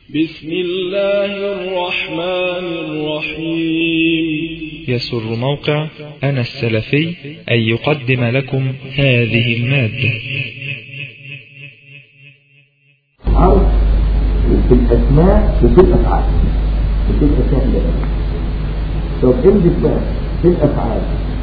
بسم الله الرحمن الرحيم يسر موقع أنا السلفي أن يقدم لكم هذه المادة حرف في الأسماء وفي الأفعال بتبقى سهلة طب امسك بقى في الأفعال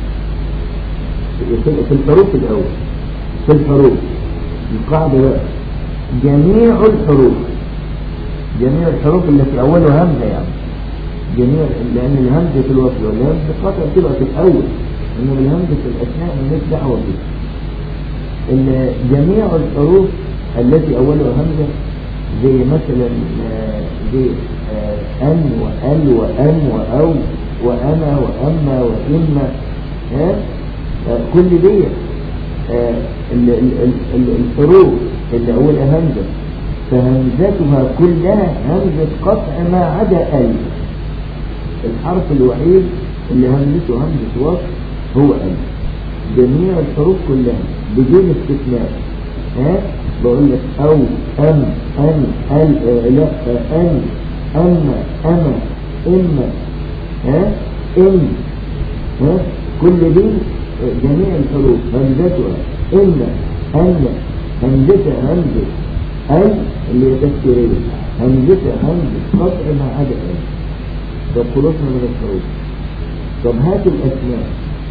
في في الحروف الأول في الحروف القاعدة بقى جميع الحروف جميع الحروف اللي في أولها همزة يعني جميع لأن الهمزة في الوصل والهمزة قطع تبقى في الأول إنما الهمزة في الأثناء مالناش دعوة بيها إن جميع الحروف التي أولها همزة زي مثلا آه، زي آه، أن وأل وأن وأو وأنا وأما وإما ها آه، كل دي آه، ال- ال- ال- ال- الحروف اللي أولها همزة فهمزتها كلها همزة قطع ما عدا أل الحرف الوحيد اللي همزته همزة وصل هو أل جميع الحروف كلها بدون استثناء ها بقول لك أو أم أن أل آه، لا آه، أن أما أما إما ها إن ها كل دي آه، جميع الحروف همزتها إما أن همزتها همزة أي اللي هي تفسيرية همزتها همزة قطع ما عدا أي طب خلصنا من الحروف طب هات الأسماء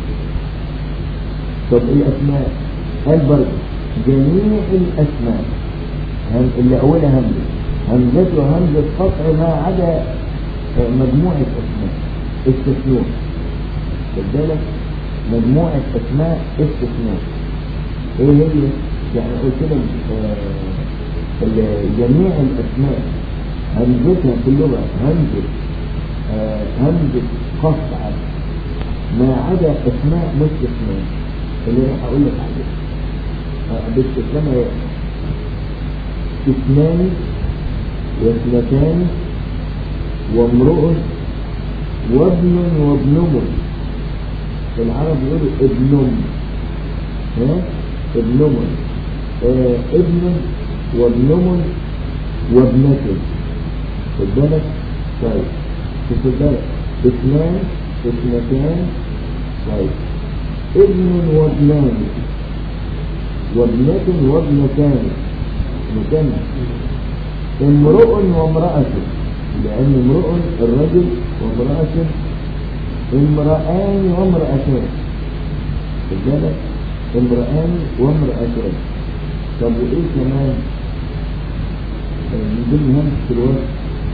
طب الأسماء قال برضه جميع الأسماء هم اللي أولها همزة همزتها همزة قطع ما عدا آه، مجموعة أسماء استثناء خد بالك مجموعة أسماء استثناء إيه هي؟ يعني قلت لك آه، ال- جميع الأسماء همزتها في اللغة همزة آه، همزة قطع ما عدا أسماء مستثناء اللي أنا هقول لك عليها آه، باستثناء اثنان واثنتان وامرؤ وابن وابنم العرب يقولوا ابنم ها ابنم آه ابن وابنم وابنة خد بالك طيب خد بالك اثنان اثنتان طيب ابن وابنان وابنة وابنتان مثنى امرؤ وامرأة لأن امرؤ الرجل وامرأة امرأان وامرأتان خد بالك امرأان وامرأتان طب وايه كمان آه، من ضمن همسة الوقت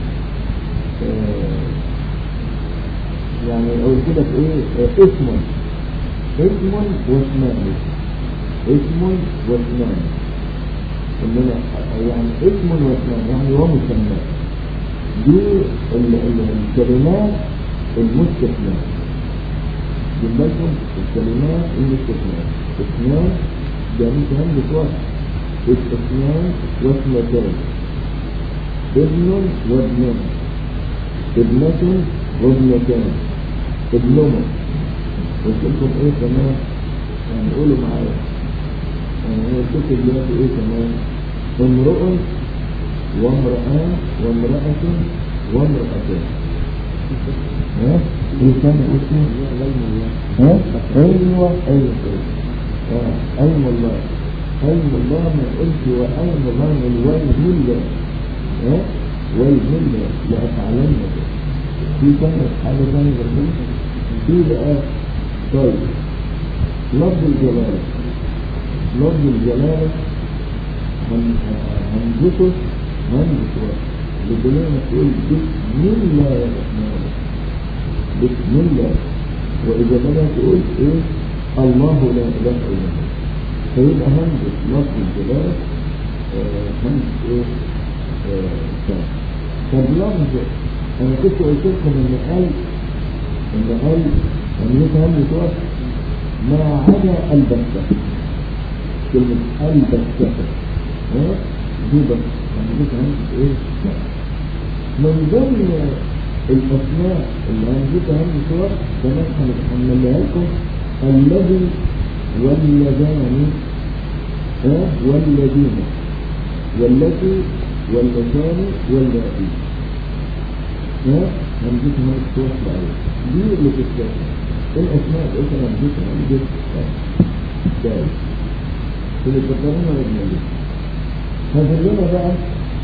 يعني قلت لك ايه آه، اسم اسم واسمان اسم واسمان اننا يعني اسم واسمان يعني ومسمى دي ال- ال- الكلمات المستثناء بالكم الكلمات المستثناء اثنان جميع همزة وصل اثنان واثنتان ابن وابنان ابنة وابنتان ابنهما قلت لكم ايه كمان يعني قولوا معايا يعني هو الكتب دلوقتي ايه كمان امرؤ وامرأة وامرأة وامرأتان ها ايه كان اسمه ها ايوه ايوه اه ايوه الله ايوه الله ما قلت وايوه الله من وجه الله ها وجه الله لأفعلن في كان حاجة ثانية غير في بقى طيب لفظ الجلالة لفظ الجلالة هم- همزته همزة واحد بدليل ما تقول بسم الله الرحمن الرحيم بسم الله وإذا بدأ تقول إيه الله لا إله إلا هو فيبقى همزة لفظ الجلالة آه، همزة إيه آه، كان طب لفظ أنا كنت قلت لكم إن قال إن قال همزة همزة واحد ما عدا البتة كلمة البتة ها دي بس همزة همزة إيه كان من ضمن الأسماء اللي هنجيبها هم صور كمان هنحملها لكم الذي واللذان ها والذين والتي ولا ثاني ولا أبي ها همزتها مفتوح الأول دي اللي تستخدم الأسماء إيش همزتها همزة دال اللي تقررنا ولا هذا لنا بقى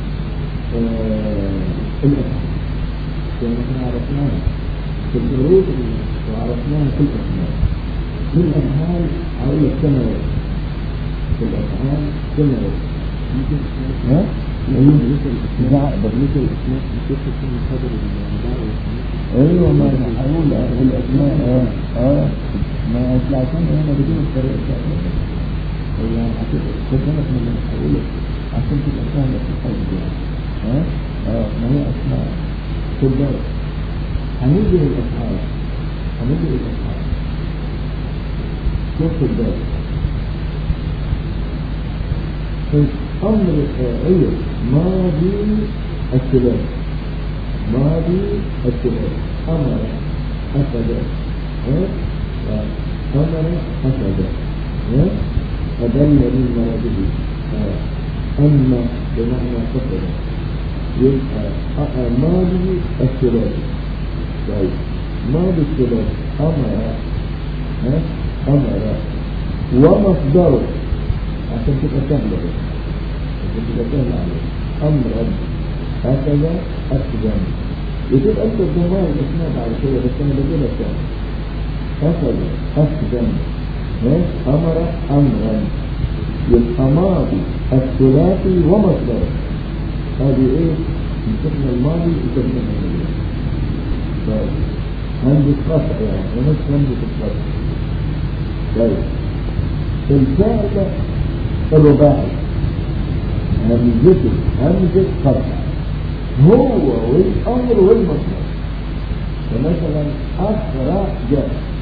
الأسماء يعني احنا عرفناها في الحروف وعرفناها في الأسماء في الأفعال أقول لك كما يجب في الأفعال كما يجب ها؟ لا بقيت الأسماء بتشوف في محاضر ايوه ما انا هقول الاسماء اه اه ما اصل عشان انا بدون الطريقه هي هتبقى خد بالك من اللي هقوله عشان تبقى سهله في الحفظ يعني ها اه ما هي اسماء خد بالك هنيجي للافعال هنيجي للافعال شوف خد بالك امر ايوه ماضي الثلاث ماضي الثلاث امر اخذ ها امر اخذ ها أدل من مراده أما بمعنى فقد يبقى ماضي الثلاثي طيب ماضي الثلاثي أمر ها أمر ومصدره عشان تبقى سهلة عشان تبقى سهلة عليك أمرا أخذ أخذا يجب أن تضمها الإسناد على كده بس أنا بقولها سهل أخذ أخذا أمر أمرا يبقى ماضي الثلاثي ومصدره هذه ايه مسكنا الماضي وسكنا الماضي طيب همزة قطع يعني ونص همزة القطع طيب الفعل الرباعي همزته همزة قطع هو والأمر والمصدر فمثلا أخرج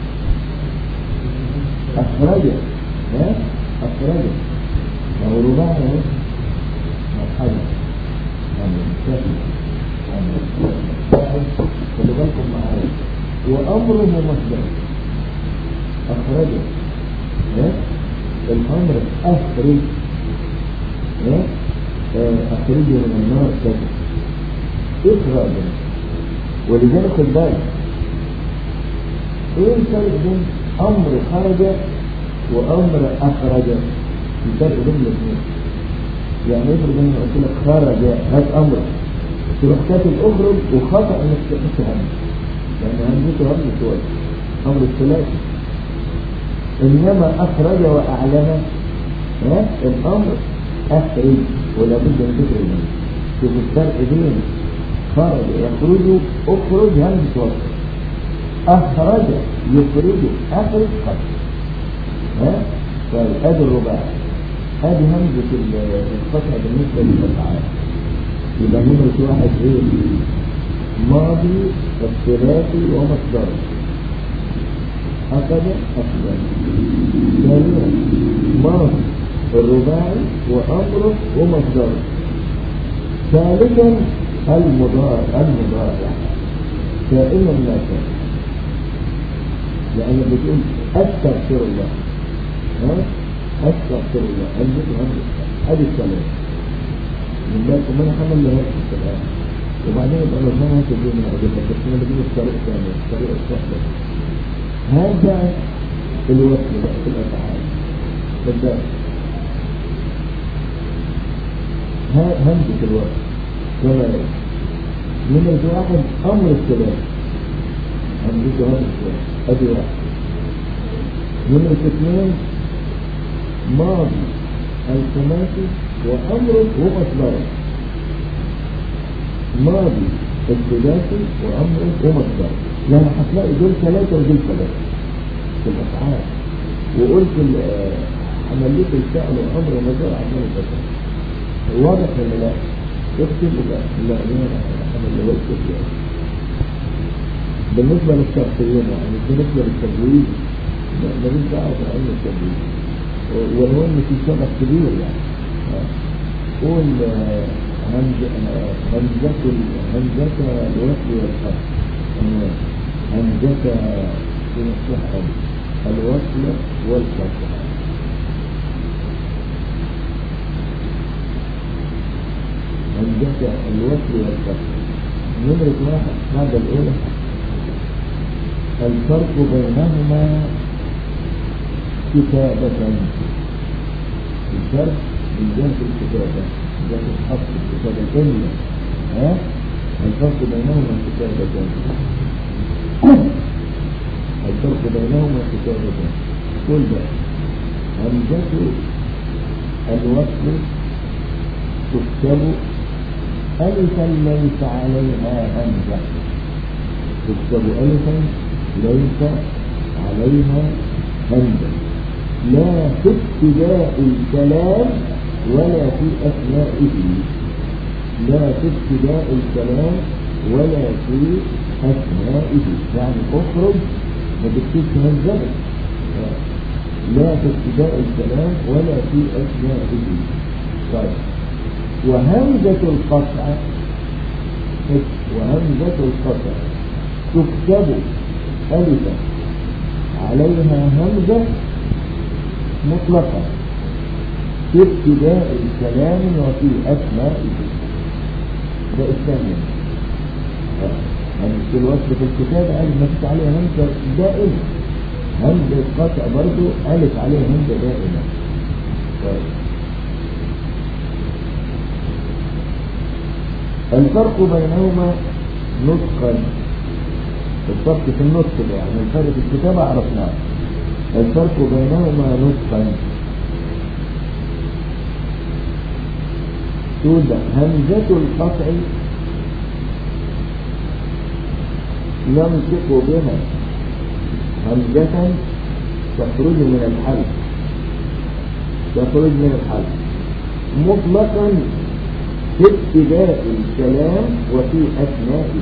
أخرج ها أخرج أو رباعي اهو مرحبا يعني مستقبل يعني خلوا بالكم معايا وأمره مصدر أخرجه ها الأمر أخرج ها أخرجه من النار كذا إخراجا ولذلك خد بالك إيه الفرق بين أمر خرج وأمر أخرج الفرق بين الاثنين يعني افرض انا قلت لك خرج هات أمر تروح كاتب اخرج وخطأ انك تحط همز لأن همزته همز شوية أمر الثلاثي إنما أخرج وأعلن ها الأمر أخرج ولا بد من ذكر الهمز شوف الفرق بين خرج يخرج اخرج همزة وصل أخرج يخرج أخرج خرج ها طيب ادي الرباع ادي همزة القطع بالنسبة للأفعال يبقى نمرة واحد ايه ماضي الثلاثي ومصدره أخذ أخذ ثانيا ماضي الرباعي وأمره ومصدره ثالثا المضارع المضارع كائنا لا كائن لأن بتقول أستغفر الله ها أستغفر الله أنزل وأنزل هذه الكلام من ذلك من حمل له هذا الكلام وبعدين يبقى لو ما تجينا أجل بس أنا بجيب الطريق ثاني الطريق الصحبة هذا الوصف بقى في الأفعال بالذات همزة الوصف كما من الواحد أمر السلام همزة همزة السلام أدي واحد نمرة اثنين ماضي الثلاثي وأمره ومصدره ماضي الثلاثي وأمره ومصدره يعني هتلاقي دول ثلاثة ودول ثلاثة في الأفعال وقلت عملية الفعل والأمر ومصدر عشان الفتح واضح ولا لا؟ اكتب لا لا لا أنا اللي بكتب يعني بالنسبة للشرطيين يعني بالنسبة للتجويد ماليش دعوة بعلم التجويد ولو ان في شغف كبير يعني قول همزة همزة همزة الوصل والخط همزة في مصلحة الوصل والخط همزة الوصل والكسر نمرة واحد بعد الأولى الفرق بينهما كتابة الفرق من جهة الكتابة جهة الحق الكتابة إلا ها الفرق بينهما كتابة الفرق بينهما كتابة قل بقى همزة الوصل تكتب ألفا ليس عليها همزة تكتب ألفا ليس عليها همزة لا في ابتداء الكلام ولا في أثنائه لا في ابتداء الكلام ولا في أثنائه يعني اخرج ما تكتبش همزة لا في ابتداء الكلام ولا في أثنائه طيب وهمزة القطع وهمزة القطع تكتب ألفا عليها همزة مطلقة في ابتداء الكلام وفي أثنائه ده الثاني همزة الوصل في الكتاب قال ما عليها همزة دائمة همزة القطع برضو ألف عليها همزة دائمة طيب الفرق بينهما نطقا الفرق في النطق ده يعني الفرق في الكتابة عرفناه الفرق بينهما نطقا توضع همزة القطع ننطق بها همزة تخرج من الحلق تخرج من الحلق مطلقا في ابتداء الكلام وفي أثنائه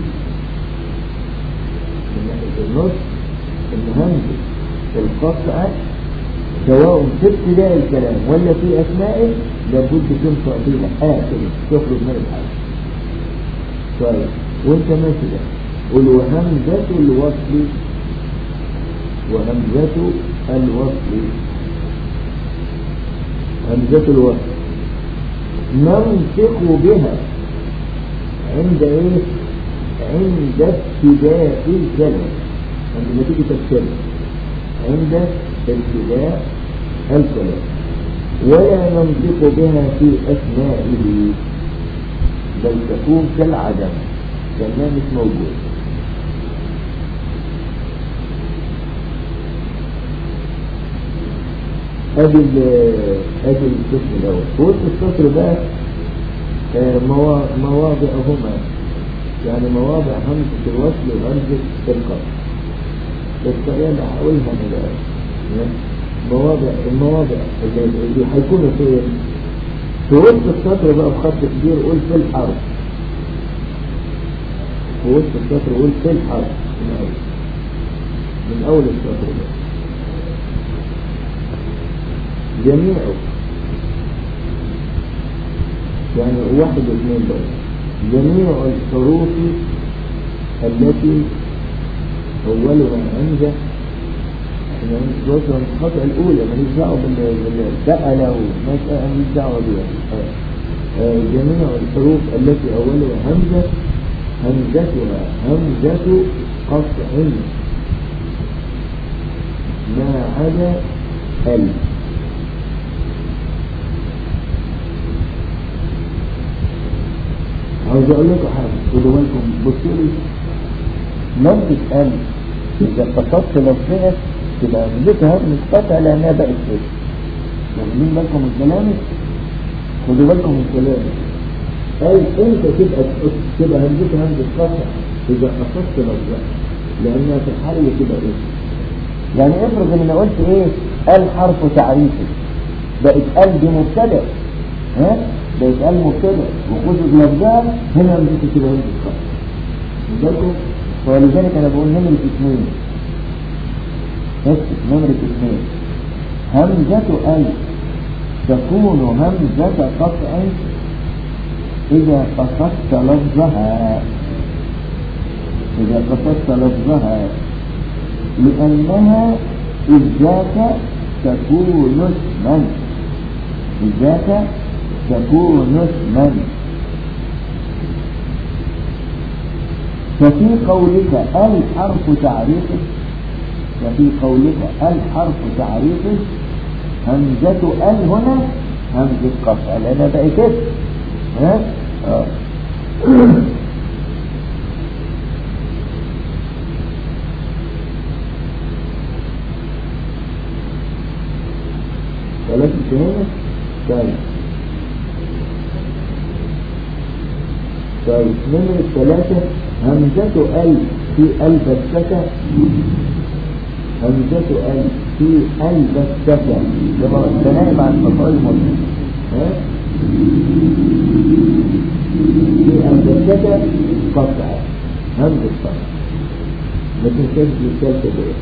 من ناحية النص إن همزة القطع سواء في ابتداء الكلام ولا في أثنائه لابد تنطق بها آخر تخرج من الحلق طيب وانت ماشي ده قل وهمزة الوصل وهمزة الوصل همزة الوصل ننطق بها عند ايه عند ابتداء الكلام عند نتيجة الكلام عند ابتداء الكلام ولا ننطق بها في أثنائه بل تكون كالعدم كأنها مش موجود ادي ادي القسم الاول وسط السطر بقى مواضعهما يعني مواضع همزة الوصل وهمزة القطع الطريقة اللي هقولها انا بقى مواضع المواضع اللي هيكونوا فين في وسط السطر بقى بخط كبير قول في الحرف في وسط السطر قول في الحرف من اول من اول السطر بقى جميعه يعني واحد واثنين بقى جميع الحروف التي أولها همزة احنا وصل الخطأ الأولى ماليش دعوة بالسأل ومسألة ماليش دعوة بها جميع الحروف التي أولها همزة همزتها همزة قطع ما عدا ألف عاوز اقول لكم حاجه خدوا بالكم بصوا لي لفظة قال اذا قصدت لفظها تبقى همزتها متقطع لانها بقت كده واخدين بالكم من كلامي خدوا بالكم من كلامي قال انت تبقى تبقى همزتها همزه قطع اذا قصدت لفظها لانها في الحال تبقى ايه يعني افرض ان انا قلت ايه ال حرف تعريفي بقت ال دي مبتدا ها بيتقال مبتدا وخذ لفظها هنا ممكن تبقى همزه القطع بالكم ولذلك انا بقول نمرة اثنين اكتب نمرة اثنين همزة ال تكون همزة قطع إذا قصدت لفظها إذا قصدت لفظها لأنها إذ ذاك تكون اسما إذ ذاك تكون اسما ففي قولك ال حرف تعريف ففي قولك ال حرف تعريف همزة ال هنا همزة قطع لأنها بقى كده ها آه. ثلاثة هنا طيب طيب نمرة ثلاثة همزة ال في البتة همزة ال في البتة لما تنائب عن مفعول مطلق ها في البتة قطع همزة قطع لكن كيف الثالثة دي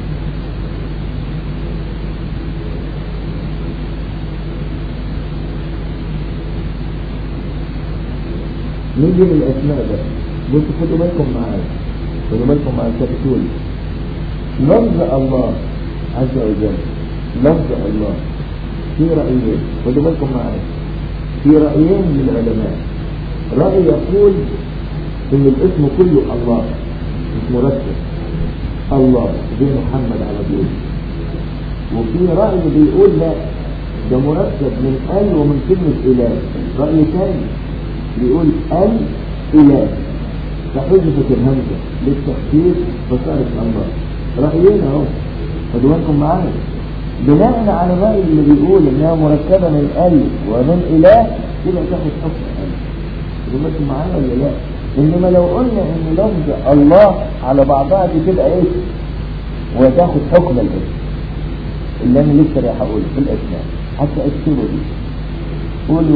نيجي للأسماء بقى بصوا خدوا بالكم معايا خدوا بالكم مع الكابيتول لفظ الله عز وجل لفظ الله في رأيين خدوا بالكم معايا في رأيين للعلماء رأي يقول إن الاسم كله الله مش مرتب الله زي محمد على طول وفي رأي بيقول لا ده مركب من ال ومن كلمة إله رأي ثاني بيقول ال إله فحذفت الهمزة للتخفيف فصارت الله رأيين اهو خدوا بالكم معايا بناء على الرأي اللي بيقول انها مركبة من ال ومن إله يبقى تاخد حكم ال خدوا بالكم معايا ولا لا؟ انما لو قلنا ان لفظ الله على بعضها دي تبقى ايه؟ وتاخد حكم الاسم اللي انا لسه رايح اقوله في الاسماء حتى اكتبوا دي قولوا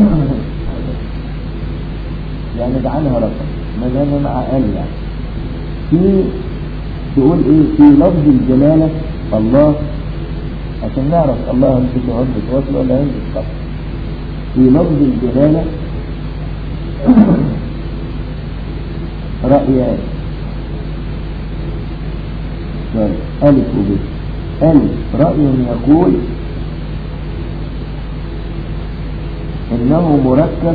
يعني اجعلها رقم ما دام مع ال يعني في تقول ايه في لفظ الجلالة الله عشان نعرف الله همسك همسك وصل ولا همسك قصر في لفظ الجلالة رأيان طيب ألف وب ألف رأي يقول إنه مركب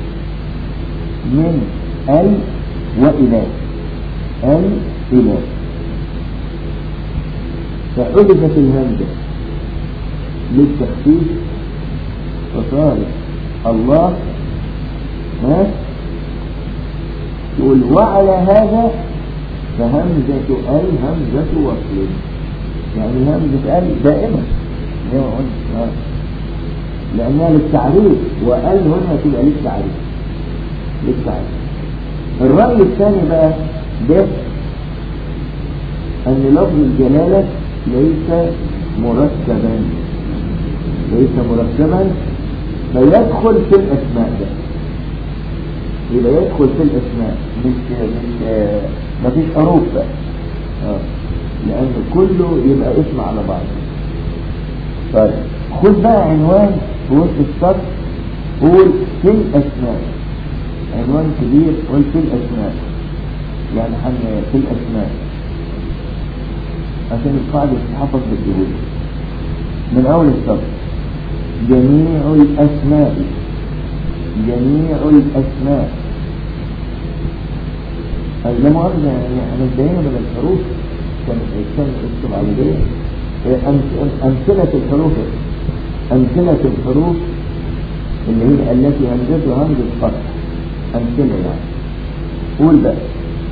من ال وإله ال إله فحذفت الهمزة للتخفيف فصارت الله ها تقول وعلى هذا فهمزة ال همزة وصل يعني همزة ال دائما زي ما قلت لأنها للتعريف وال هنا تبقى للتعريف للتعريف الرأي الثاني بقى ده أن لفظ الجلالة ليس مركبا ليس مركبا فيدخل في الأسماء ده يبقى يدخل في الأسماء مش مش مفيش حروف بقى آه. لأن كله يبقى اسم على بعض طيب خد بقى عنوان في وسط السطر قول في الأسماء عنوان كبير قول في الأسماء يعني حن في الأسماء عشان القاعدة تتحفظ بالجهود من أول السطر جميع الأسماء جميع الأسماء لا مؤاخذة يعني احنا انتهينا من الحروف كان كان اكتب على دي أمثلة الحروف أمثلة الحروف اللي هي التي همزتها همزة فتح أمثلة يعني قول بقى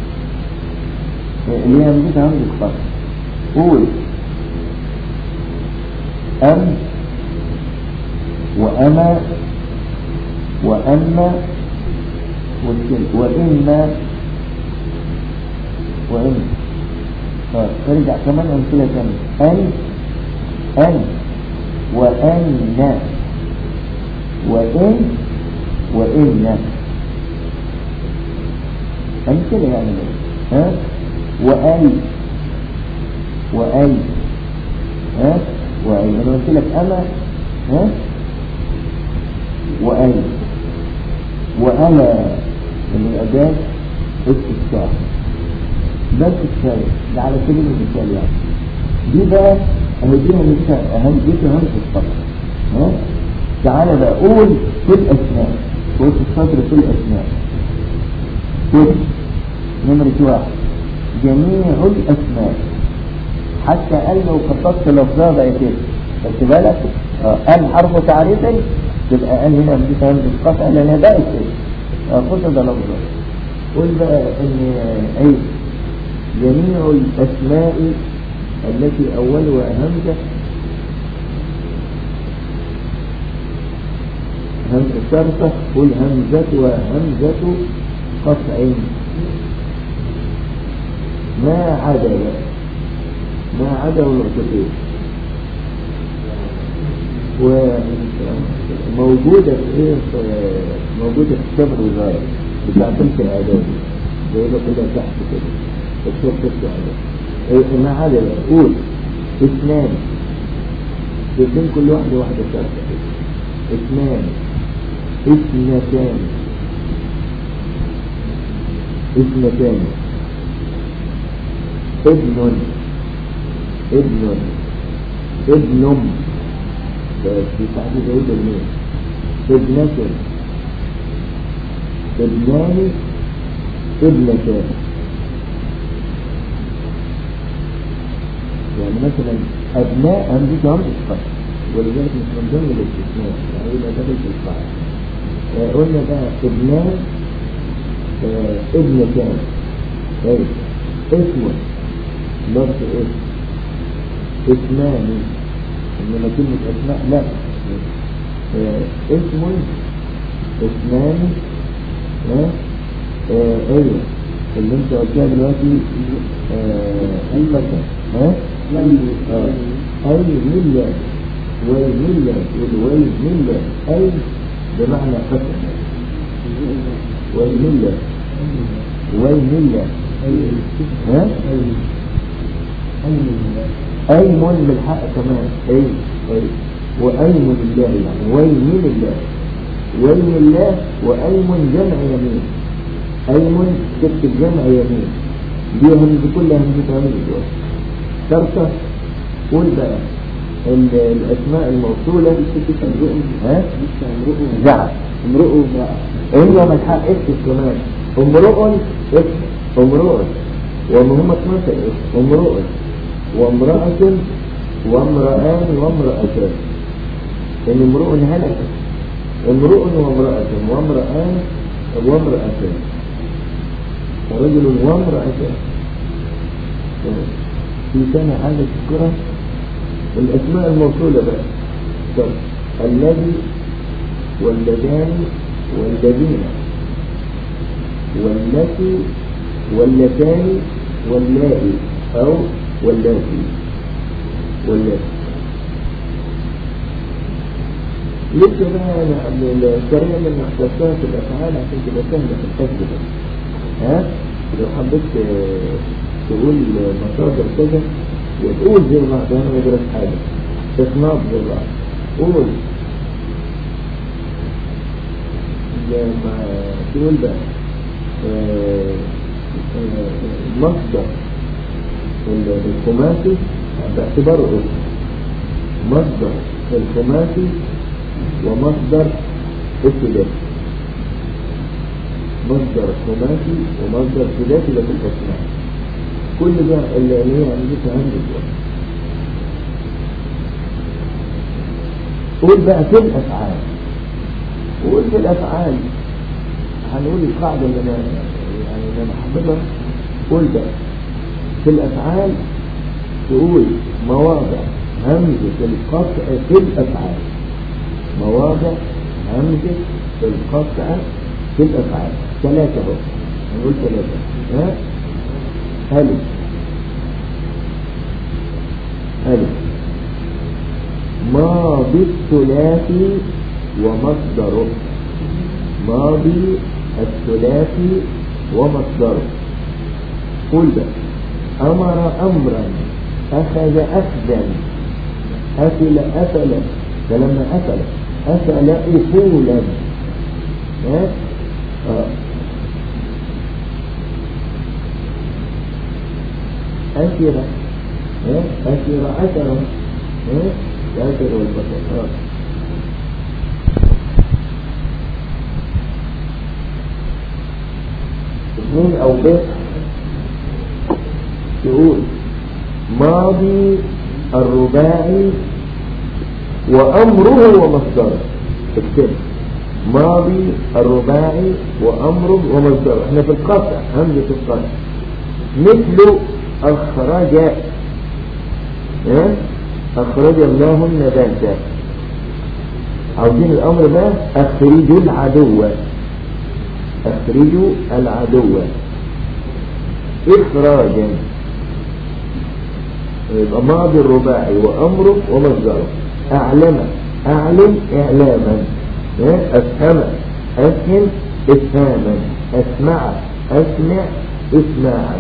اللي هي همزتها همزة فتح قول أم وأما وأما وإما وإن فارجع كمان أمثلة ثانية أن أن وأن وإن وإن أمثلة يعني ها وأي وأي ها وأي أنا قلت لك أما ها وأي وأنا من الأداة استفسار ده استفسار ده على سبيل المثال يعني دي بقى أهديها مثال أهم جدا هم السطر ها تعالى بقى قول في الأسماء قول في السطر في الأسماء قول نمرة واحد جميع الأسماء حتى قال لو قصدت لفظها بقى كده خدت بالك؟ آه، قال حرف تعريف تبقى قال هنا دي همزة قطع لأنها بقت كده آه، قصد لفظها قول بقى إن أي جميع الأسماء التي أولها همزة همزة شرطة قل همزة همزة قطع ما عدا ما عدا النقطتين وموجودة في ايه في- موجودة في كتاب الوزارة بتاع تلك الآداب زي ما كلها تحت كده الشيخ تلك الآداب إيه ما عدا قول اثنان الاثنين كل واحدة واحدة شرطة اثنان اثنتان اثنتان ابن ابن ابن في تعديد عيد المين ابنة ابنان ابنتان يعني مثلا أبناء همزة همزة الفتح ولذلك مش من ضمن الاستثناء يعني يبقى داخل في القاعدة آه، قلنا بقى ابنان آه، ابنتان طيب اسم لفظ اسم اسمان انما كلمة اسماء لا آه، اسم اسمان ها آه، ايوه اللي انت قلتها دلوقتي آه، المكان ها آه، اي ملة والملة والويل ملة اي بمعنى قسم والملة والملة ها أيم بالحق كمان أي أي وأيم لله يعني ويم لله ويم الله وأيم جمع يمين أيم تكتب جمع يمين دي همزة كلها همزة همزة شرطة قول بقى ال- الأسماء الموصولة ها زعل امرؤ إلا ما الحق اكتب كمان امرؤ اكتب امرؤ وهم 12 اسم امرؤ وامرأة وامرأان وامرأتان إن امرؤ هلك امرؤ وامرأة وامرأان وامرأتان رجل وامرأتان في سنة حاجة تذكرها الأسماء الموصولة بقى طب الذي واللذان والذين والتي واللتان واللائي أو واللاتي واللاتي لسه بقى أنا الطريقة اللي اخترتها في الأفعال عشان تبقى سهلة في الحفظ ده ها لو حبيت آه، تقول مصادر كذا وتقول زي بعض أنا ما درست حاجة تصناف زي بعض قول لما تقول بقى آه، آه، مصدر الخماسي باعتباره اسم مصدر الخماسي ومصدر الثلاثي مصدر خماسي ومصدر ثلاثي ده في الاسماء كل ده اللي هي عندك عندك قول بقى في الافعال قول في الافعال هنقول القاعده اللي انا يعني اللي انا حافظها قول بقى في الافعال تقول مواضع همزه القطع في الافعال مواضع همزه القطع في الافعال ثلاثه بس هنقول ثلاثه ها ألف ألف ماضي الثلاثي ومصدره ماضي الثلاثي ومصدره قل بقى أمر أمرا أخذ أخذا أكل أكلا فلما أكل أكل أصولا ها آه. أسر ها أسر أسر ها الأسر والبصر آه. اثنين أو بيت تقول ماضي الرباعي وأمره ومصدره اكتب ماضي الرباعي وأمره ومصدره احنا في القطع همزة القطع مثل أخرج اه؟ أخرج الله النبات عاوزين الأمر ده أخرجوا العدو أخرجوا العدو إخراجا يبقى ماضي الرباعي وأمره ومصدره أعلم أعلم إعلاما أفهم أفهم إفهاما أسمع أسمع إسماعا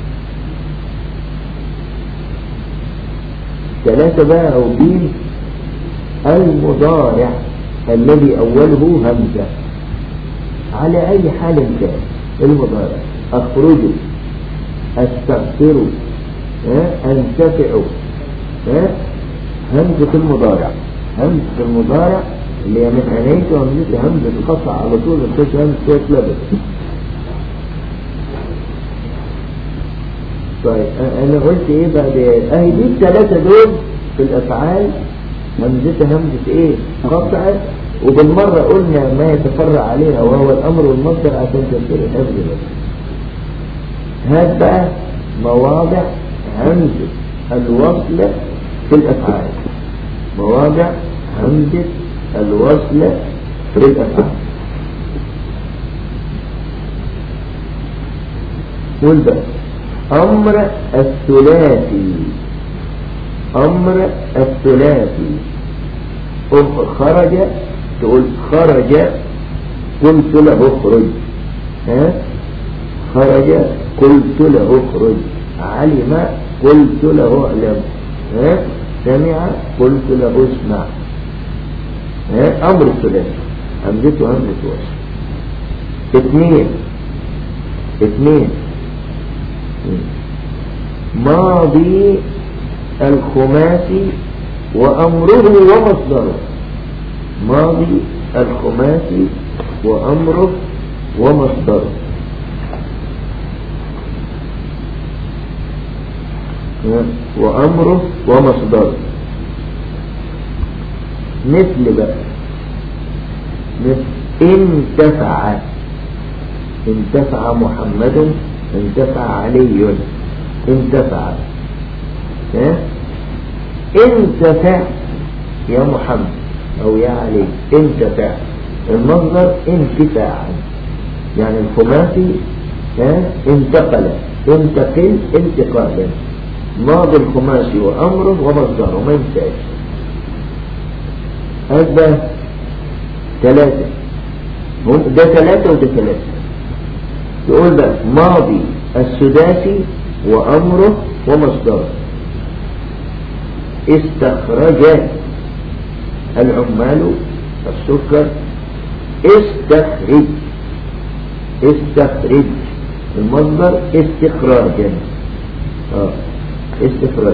ثلاثة بقى أو بين المضارع الذي أوله همزة على أي حال كان المضارع أخرجوا أستغفروا أنتفعوا همزة المضارع همزة المضارع اللي هي من عينيك وهمزة همزة القطع على طول الخش همزة صوت لبس طيب انا قلت ايه بعد اهي دي الثلاثة دول في الافعال همزة همزة ايه قطع وبالمرة قلنا ما يتفرع عليها وهو الامر والمصدر عشان تفسير الحفظ بس هات بقى مواضع همزة الوصل في الافعال مواضع همزة الوصل في الافعال قول بقى أمر الثلاثي أمر الثلاثي خرج تقول خرج قلت له اخرج ها خرج قلت له اخرج علم قلت له اعلم ها سمع قلت له اسمع ها أمر الثلاثي همزته همزة وصل اثنين اثنين ماضي الخماسي وأمره ومصدره ماضي الخماسي وأمره ومصدره وأمره ومصدره مثل بقى مثل انتفع انتفع محمد انتفع علي انتفع ها انتفع يا محمد او يا علي انتفع المصدر انتفاعا يعني الخماسي ها انتقل انتقل انتقالا ماضي الخماسي وامره ومصدره ما ينساش هذا ثلاثة ده ثلاثة وده ثلاثة تقول بقى ماضي السداسي وأمره ومصدره استخرج العمال السكر استخرج استخرج المصدر استخراجا اه استخراج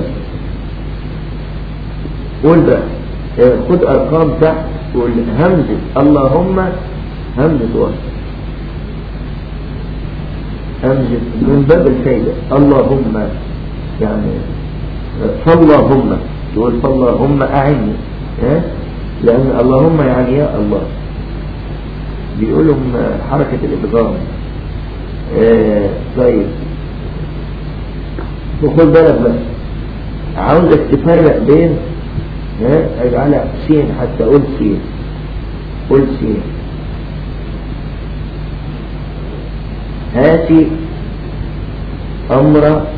قول بقى خد ارقام تحت قول همزة اللهم همزة وصل همزة من باب الفايدة اللهم يعني فاللهم تقول فاللهم أعني ها لأن اللهم يعني يا الله بيقولوا حركة الإدغام آه طيب وخد بالك بس عاوزك تفرق بين ها اجعلها سين حتى قول سين قول سين هاتي أمر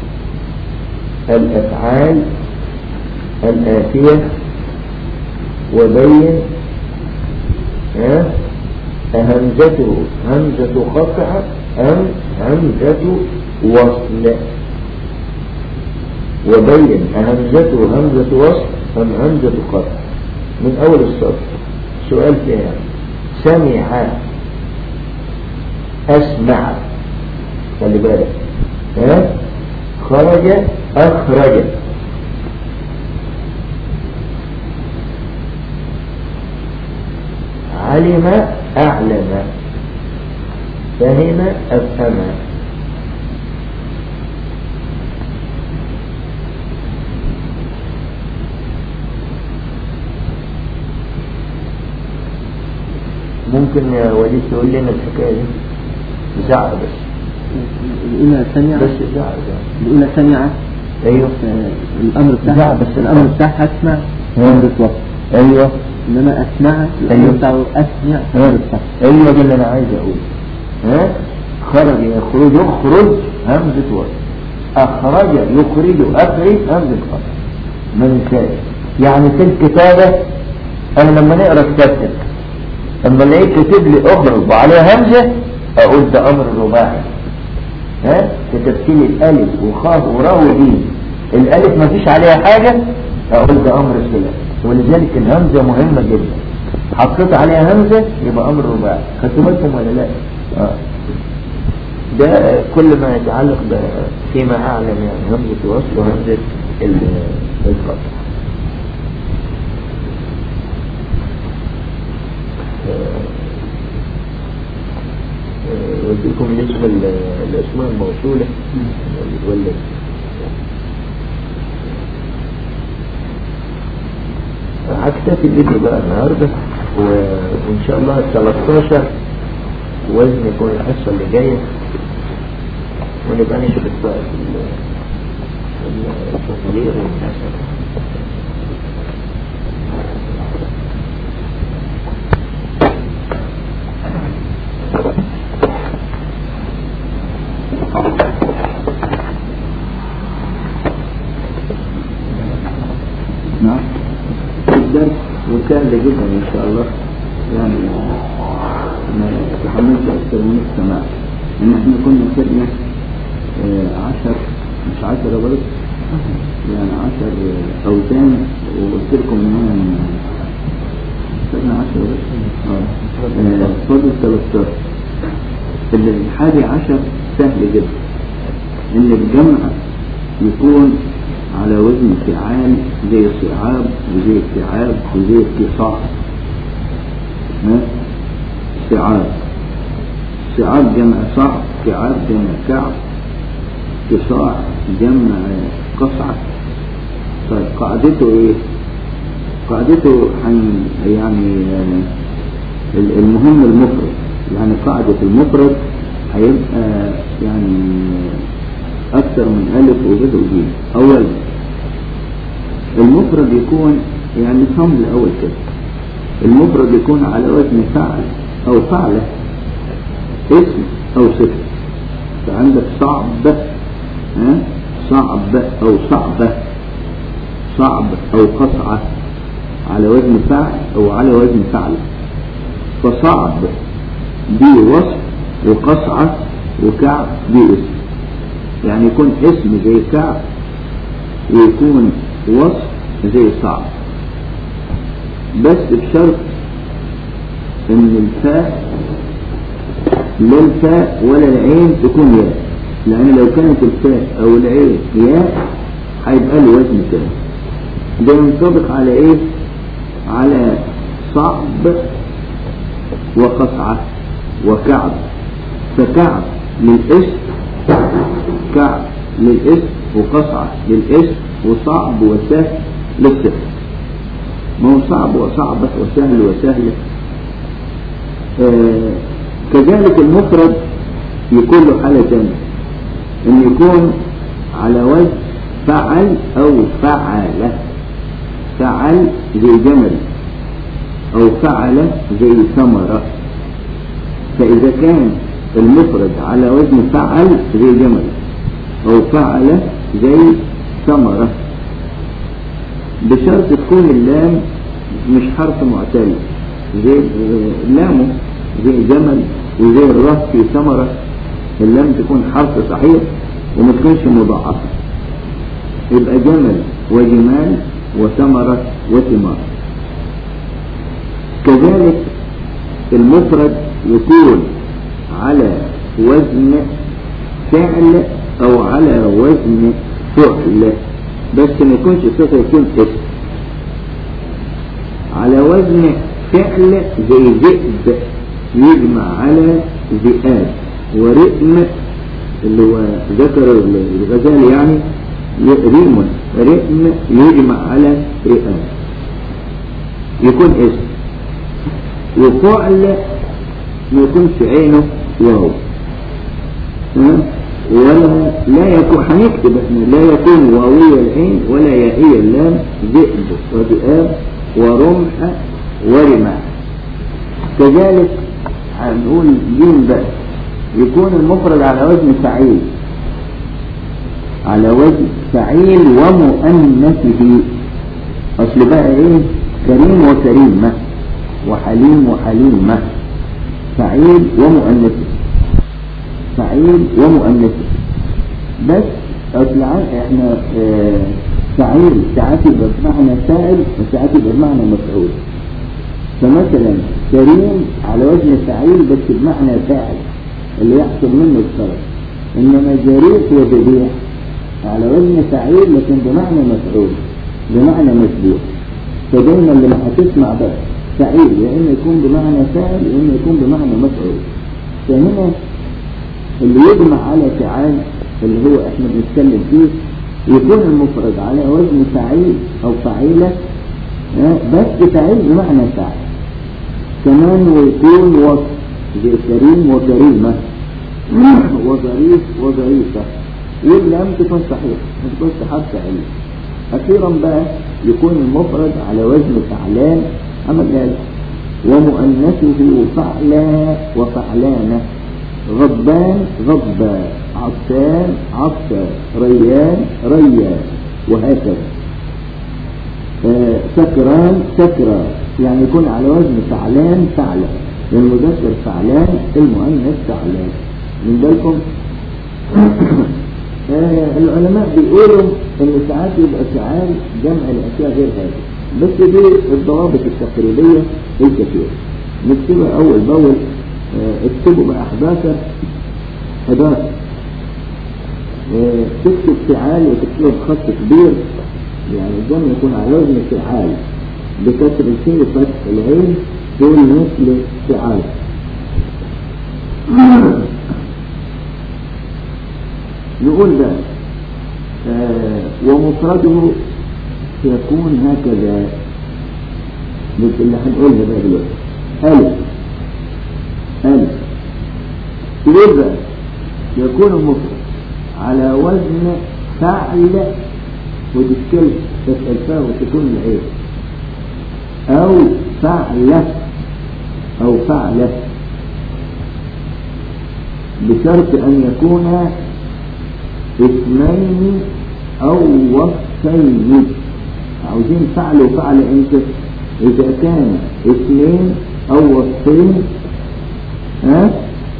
الأفعال الآتية وبين همزته همزة قطع أم همزة وصل وبين همزته همزة وصل أم همزة قطع من أول السطر سؤال فيها سمع أسمع خلي بالك ها خرج أخرج علم أعلم فهم أفهم ممكن يا وليد تقول لنا الحكاية دي زعق بس الأولى سمع بس زعق زعق الأولى سمع ايوه آه، الأمر لا، بتاعها بس الأمر بتاعها أسمع ها. همزة وصل ايوه إنما أسمع أيوه. الأمر بتاعه أسمع ها. همزة وصل ايوه ده اللي انا عايز اقول ها خرج يخرج يخرج همزة وصل اخرج يخرج اخرج همزة وصل ما ننساش يعني في الكتابة انا لما نقرا كتابتك اما لقيت كاتب لي اخرج وعليها همزة اقول ده امر رباعي ها كتبت لي الالف وخاء وراء ودين الالف ما فيش عليها حاجة اقول ده امر صلة ولذلك الهمزة مهمة جدا حطيت عليها همزة يبقى امر رباعي خدتوا بالكم ولا لا آه. ده كل ما يتعلق ب- فيما اعلم يعني همزة الوصل وهمزة ال- القطع قلت لكم بالنسبة للأسماء الموصولة ولا هكتفي بيه بقى النهاردة و- وإن شاء الله ال 13 وزن يكون الحصة اللي جاية ونبقى نشرب بقى في ال- في التصوير والنسب نعم الدرس وسهل جدا إن شاء الله يعني ما تحملش أكثر من السماع إن إحنا كنا خدنا آه، عشر مش عشرة برضه يعني عشر آه، أوزان وقلت لكم إنهم خدنا عشرة بس اه آه، فاضل 13 الحادي عشر سهل جدا إن الجمع يكون على وزن فعال زي صعاب وزي استيعاب وزي اتصاع ها؟ صعاب صعاب جمع صعب استيعاب جمع كعب اتصاع جمع قصعة طيب قاعدته ايه قاعدته حن يعني آه، ال- المهم المفرد يعني قاعدة المفرد هيبقى يعني أكثر من ألف وبدء وجيم أولا المفرد يكون يعني صم الأول كده المفرد يكون على وزن فعل أو فعلة اسم أو صفة فعندك صعب ها صعب أو صعبة صعب أو قصعة على وزن فعل أو على وزن فعل فصعب دي وصف وقصعة وكعب دي اسم يعني يكون اسم زي كعب ويكون وصف زي صعب بس بشرط ان الفاء لا الفاء ولا العين تكون ياء لان لو كانت الفاء او العين ياء هيبقى له وزن كده ده ينطبق على ايه على صعب وقصعة وكعب فكعب للاسم كعب للاسم وقصعة للاسم وصعب وسهل للصفر ما هو صعب وصعبة وسهل وسهلة آه كذلك المفرد يكون له حالة ثانية ان يكون على وزن فعل او فعل فعل زي جمل او فعل زي ثمرة فاذا كان المفرد على وزن فعل زي جمل او فعل زي ثمرة بشرط تكون اللام مش حرف معتل زي آه، لامه زي جمل وزي الراء في ثمرة اللام تكون حرف صحيح وما تكونش مضاعفة يبقى جمل وجمال وثمرة وثمار كذلك المفرد يكون على وزن فعل او على وزن فعل بس ما يكونش صفة يكون اسم على وزن فعل زي ذئب يجمع على ذئاب ورئم اللي هو ذكر الغزال يعني ريم رئم يجمع على رئام يكون اسم وفعل ما يكونش عينه واو ها؟ ولا لا يكون هنكتب احنا لا يكون واوي العين ولا يائي اللام ذئب وذئاب ورمح ورماح كذلك هنقول جيم بقى يكون المفرد على وزن فعيل على وزن فعيل ومؤنثه اصل بقى ايه كريم وكريمة وحليم وحليمة فعيل ومؤنثه فعيل ومؤنثه بس اصل ع- احنا آه، فعيل ساعات يبقى بمعنى فاعل وساعات يبقى بمعنى مفعول فمثلا كريم على وزن فعيل بس بمعنى فاعل اللي يحصل منه الشرف انما جريء وبديع على وزن فعيل لكن بمعنى مفعول بمعنى مسبوق فدايما لما هتسمع بقى فعيل يا اما يكون بمعنى فاعل يا اما يكون بمعنى مفعول فهنا اللي يجمع على فعال اللي هو احنا بنتكلم فيه يكون المفرد على وزن فعيل او فعيلة ها، بس فعيل بمعنى فاعل كمان ويكون وصف زي كريم وكريمة وظريف وظريفة واللام تكون صحيحة ما تكونش حرف علم أخيرا بقى يكون المفرد على وزن فعلان أما قال ومؤنثه فعلا وفعلانة غضبان غضبا عطان عطا ريان ريا وهكذا آه، سكران سكرى يعني يكون على وزن فعلان فعلا المذكر فعلان المؤنث فعلان من بالكم آه، العلماء بيقولوا ان ساعات يبقى فعال جمع الاشياء غير هذه بس دي الضوابط التقريبيه الكثيره نكتبها اول باول آه، اكتبوا بقى 11 11 آه، تكتب فعال وتكتبه بخط كبير يعني الجمع يكون على وزن فعال بكسر الشيء فتح العين تقول مثل فعال نقول بقى آه ومفرده يكون هكذا مثل اللي هنقولها بقى دلوقتي ألف ألف تقول بقى يكون المفرد على وزن فعل وتشكل تسأل فيها وتكون العين أو فعلة أو فعلة بشرط أن يكون اسمين أو وصفين عاوزين فعل وفعل امتى إذا كان اسمين أو وصفين ها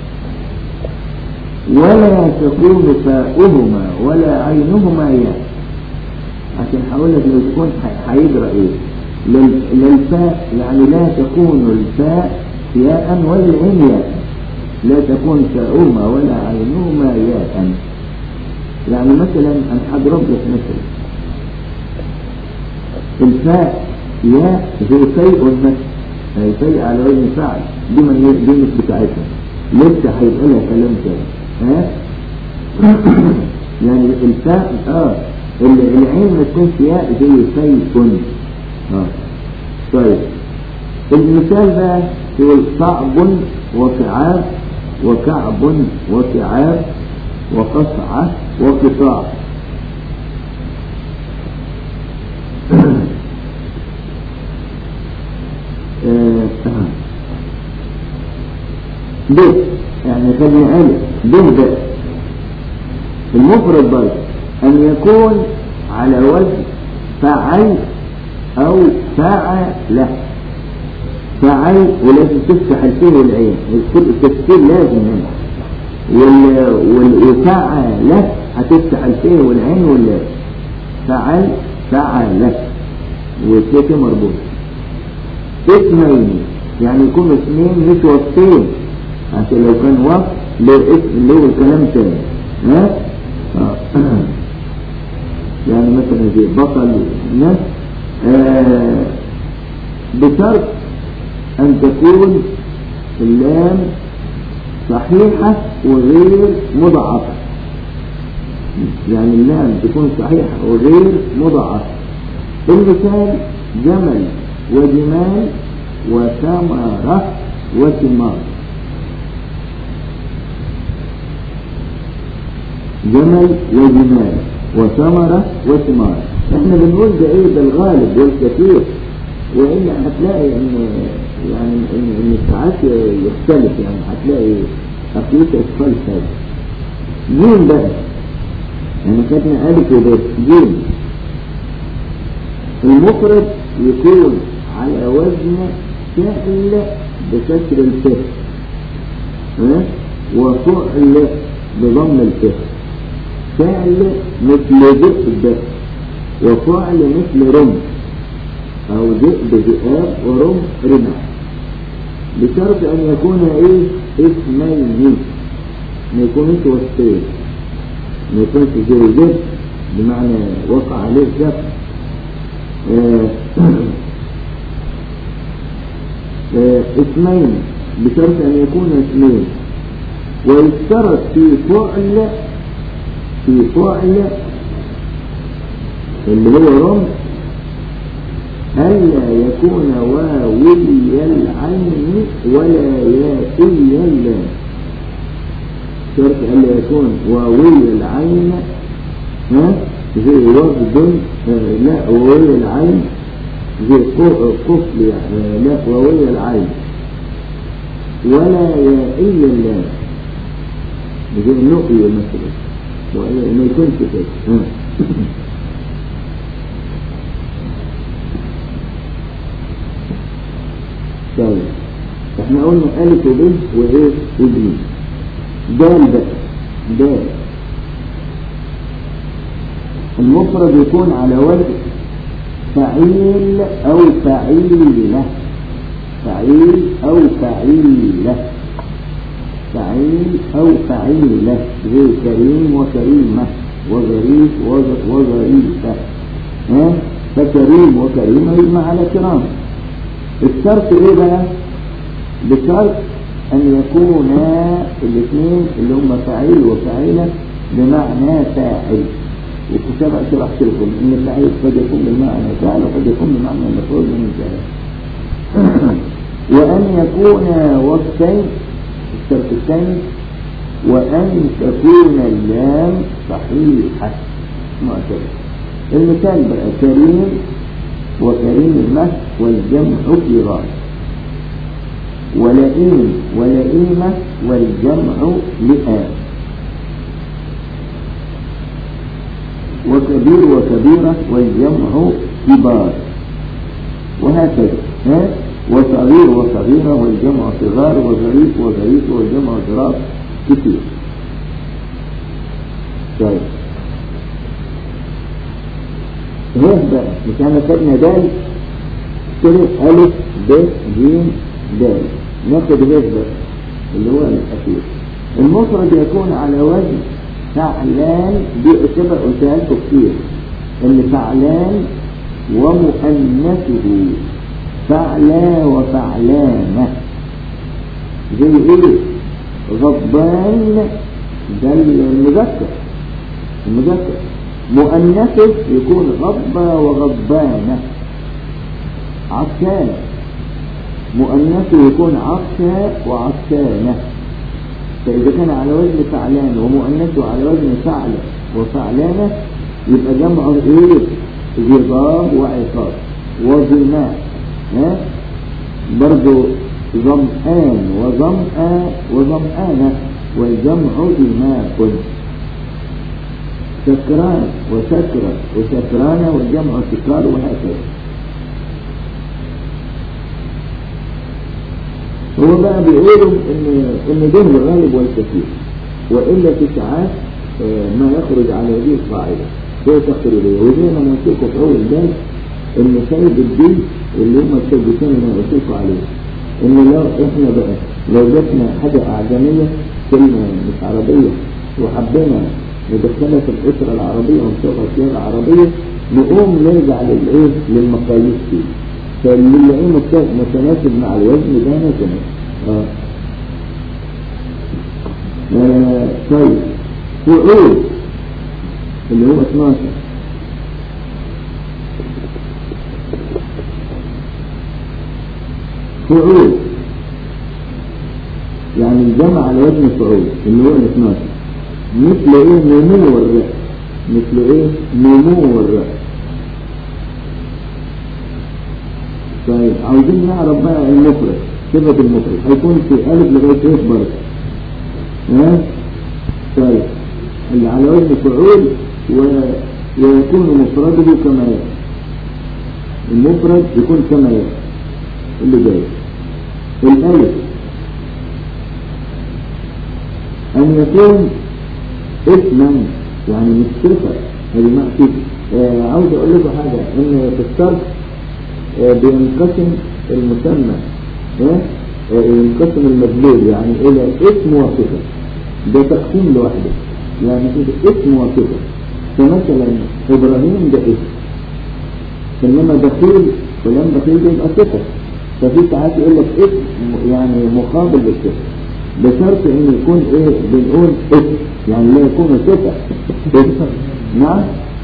ولا تكون فاؤهما ولا عينهما ياء عشان هقول لك لو تكون ح- هيجرى ايه لل- للفاء يعني لا تكون الفاء ياء ولا العين ياء لا تكون فاؤهما ولا عينهما ياء يعني مثلا انا هضرب لك مثلا الفاء ياء زي شيء مثل هي شيء على وزن فعل دي من دي مش بتاعتها لسه هيبقى لها كلام تاني ها يعني الفاء اه ال- العين ما تكونش ياء زي شيء اه طيب المثال بقى يقول صعب وكعاب وكعب وكعاب وقصعة وقطاع آه، ب يعني خلي ألف ب ب المفرد برضه أن يكون على وزن فعل أو فعل فعل ولازم تفتح الفيه والعين التفسير لازم هنا وال والفعل هتفتح الفيه والعين واللام فعل فعل والسيف مربوط اسمين يعني يكون اسمين مش وصفين عشان لو كان وصف له اسم اللي هو الكلام تاني ها آه. يعني مثلا زي بطل ناس آه بشرط ان تكون اللام صحيحة وغير مضاعفة يعني اللام تكون صحيحة وغير مضاعفة المثال جمل وجمال وثمرة وثمار جمل وجمال وثمرة وثمار احنا بنقول ده ايه ده الغالب والكثير وإلا هتلاقي ان يعني ان, إن ساعات يختلف يعني هتلاقي أقيت أسفل هذا جيم بقى يعني كاتنا ألف وبس جيم المفرد يكون على وزن فعل بكسر الفه ها وفعل بضم الفه فعل مثل ذئب وفعل مثل رم او ذئب ذئاب ورم رمح بشرط ان يكون ايه اسمين ما يكونش وصفين ما يكونش زي ذئب بمعنى وقع عليه شخص آه آه اسمين بشرط ان يكون اسمين ويشترط في فعل في فعل اللي هو رمز ألا يكون واوي العين ولا يائي اللام شرط ألا يكون واوي العين ها زي وفد آه لا واوي العين زي قفل يعني لا واوي العين ولا يائي اللام زي النقي مثلا ما يكونش كده طيب احنا قلنا ألف وب وإيه وجيم دال بقى دال المفرد يكون على وزن فعيل أو فعيلة فعيل أو فعيلة فعيل أو فعيلة زي كريم وكريمة وظريف وظريفة ها فكريم وكريمة يجمع على كرام الشرط ايه بقى بشرط ان يكونا الاثنين اللي هم فاعل وفاعلة بمعنى فاعل وكتاب شرحت لكم ان فاعل قد يكون بمعنى فاعل وقد يكون بمعنى مفعول من فاعل وان يكون وصفين الشرط الثاني وان تكون اللام صحيحة معتبر المثال بقى كريم وكريم المس والجمع كرام ولئيم ولئيمة والجمع لئام وكبير وكبيرة والجمع كبار وهكذا ها وصغير وصغيرة والجمع صغار وظريف وظريف والجمع ظراف كثير طيب هيه بقى مش احنا خدنا دال كده ألف ب ج دال ناخد هيه بقى اللي هو الأخير المفرد يكون على وزن فعلان دي سبق قلتها لكم كتير ان فعلان ومؤنثه فعلا وفعلانة زي ايه غضبان ده المذكر المذكر مؤنثه يكون غضبة وغضبانة عطشان مؤنثه يكون عطشة وعطشانة فإذا كان على وزن فعلان ومؤنثه على وزن فعل وفعلانة يبقى جمعه ايه غضاب وعقاب وظماء ها برضو ظمآن وظمآ وظمآنة والجمع إماء سكران وسكرة وسكرانة والجمع سكار وهكذا هو بقى بيقولوا ان ان ده الغالب والكثير والا في ساعات ما يخرج على هذه القاعده ده تقريبيه وزي ما قلت لكم في اول درس ان سيد الدين اللي هم السيدتين اللي قلت لكم عليه ان لو احنا بقى لو جبنا حاجه اعجميه كلمه مش عربيه وحبينا ندخلها في الاسره العربيه ونصيغها صيغه عربيه نقوم نرجع للايه للمقاييس دي فاللي نلاقيه متناسب مع الوزن ده متناسب اه آه طيب فعول اللي هو 12 فعول يعني الجمع على وزن فعول اللي هو ال 12 مثل ايه نمو الرأس مثل ايه نمو الرأس طيب عاوزين نعرف بقى المفرد صفة المفرد هيكون في ألف لغاية ايه برضه ها طيب اللي على وزن فعول و... ويكون مفرده كما يأتي المفرد يكون كما يأتي اللي جاي الألف أن يكون اسما يعني مش صفة هذه مقصود آه عاوز أقول لكم حاجة إن في الصرف آه بينقسم المسمى آه آه ينقسم المدلول يعني إلى اسم وصفة ده تقسيم لوحده يعني كده اسم وصفة فمثلا إبراهيم ده اسم إنما دخيل فلان دخيل ده يبقى صفة ففي ساعات يقول لك اسم يعني مقابل للصفة بشرط ان يكون ايه بنقول اسم يعني لا يكون صفة اسم نعم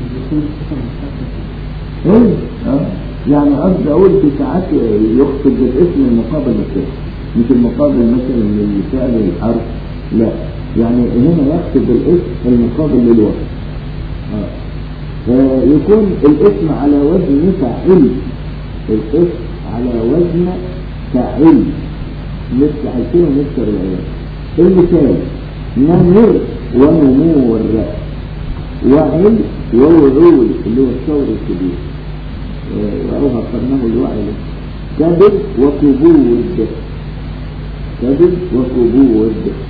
ايه اه يعني قصدي اقول في ساعات يقصد بالاسم المقابل للصفة مش المقابل مثلا للفعل الحرف لا يعني هنا يقصد بالاسم المقابل للوصف اه يكون الاسم على وزن فاعل الاسم على وزن فاعل نفتح الكلمة ونكسر العيال المثال نمر ونمور وعل ووعول اللي هو الثور الكبير وأوها قرنه الوعي كبد وكبود كبد وكبود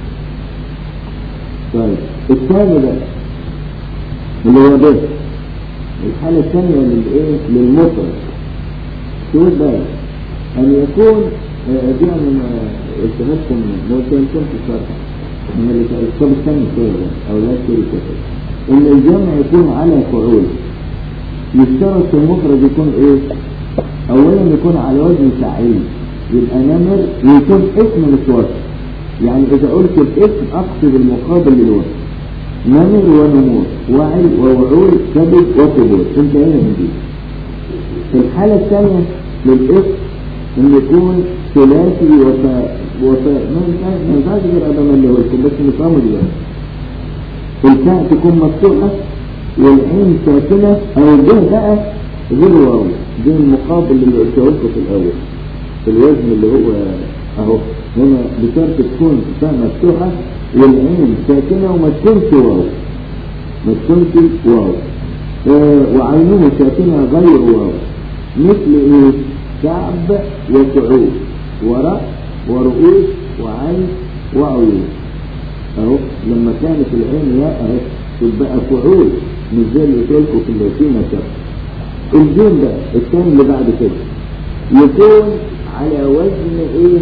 طيب الثاني بقى اللي هو ده الحالة الثانية للإيه؟ للمفرد شو بقى أن يكون دي أنا التمسكم موسيقى في الشرح من اللي الكتاب الثاني كده أو لا تشتري كتب إن الجمع يكون على فعول يشترط في المفرد يكون إيه؟ أولا يكون على وزن فاعل يبقى نمر ويكون اسم مش وصف يعني إذا قلت الاسم أقصد المقابل للوصف نمر ونمور وعي ووعول كبد وكبود انتهينا من دي في الحالة الثانية للاسم ان يكون ثلاثي وفاء وفاء ما ينفعش ما ينفعش غير ادم اللي هو لكم بس نفهمه دلوقتي الفاء تكون مفتوحة والعين ساكنة او الجه بقى غير واو دي المقابل اللي قلته لكم في الاول في الوزن اللي هو اهو هنا بشرط تكون فاء مفتوحة والعين ساكنة وما تكونش واو ما تكونش واو آه وعينه ساكنة غير واو مثل ايه كعب وكعوب ورأس ورؤوس وعين وعيون اهو لما كانت العين ياء اهي تبقى كعوب مش زي اللي قلت لكم في اللاتينة كده الجيم بقى الثاني اللي بعد كده يكون على وزن ايه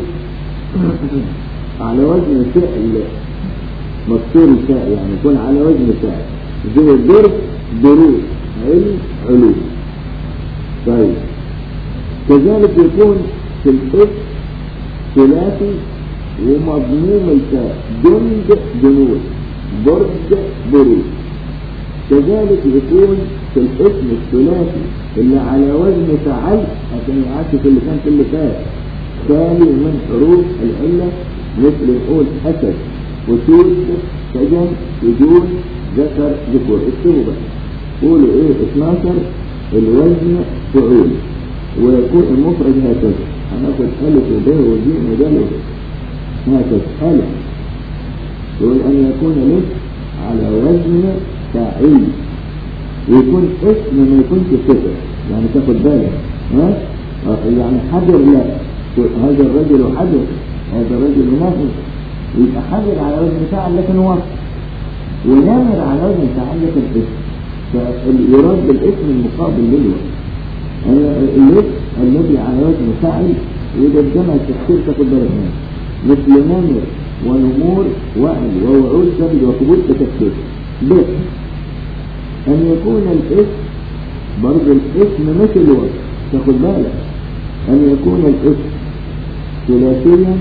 على وزن فعل مكسور الفاء يعني يكون على وزن فعل زي الدرس دروس علم علوم طيب كذلك يكون في الاسم ثلاثي ومضموم الفاء جند جنود برد برود كذلك يكون في الاسم الثلاثي اللي على وزن فعل عشان يعكس اللي كان في اللي فات ثاني من حروف العلة مثل نقول أسد وسود سجن وجود ذكر ذكور اكتبوا بقى قولوا ايه 12 الوزن فعول ويكون المفرد هكذا هناخد ألف وب وجيم ودال هكذا ألف يقول أن يكون لك على وزن فاعل ويكون اسم ما يكونش صفر يعني تاخد بالك ها يعني حجر لا هذا الرجل حجر هذا الرجل نافذ يبقى حجر على وزن فاعل لكن وصف ونامر على وزن فاعل لكن اسم فيراد بالاسم المقابل للوصف الاسم الذي على وزن فاعل وده الجمع التفسير تاخد بالك منه مثل نمر ونمور وعل ووعود كبد وكبود تكسير ب أن يكون الاسم برضه الاسم مش الوصف تاخد بالك أن يكون الاسم ثلاثيا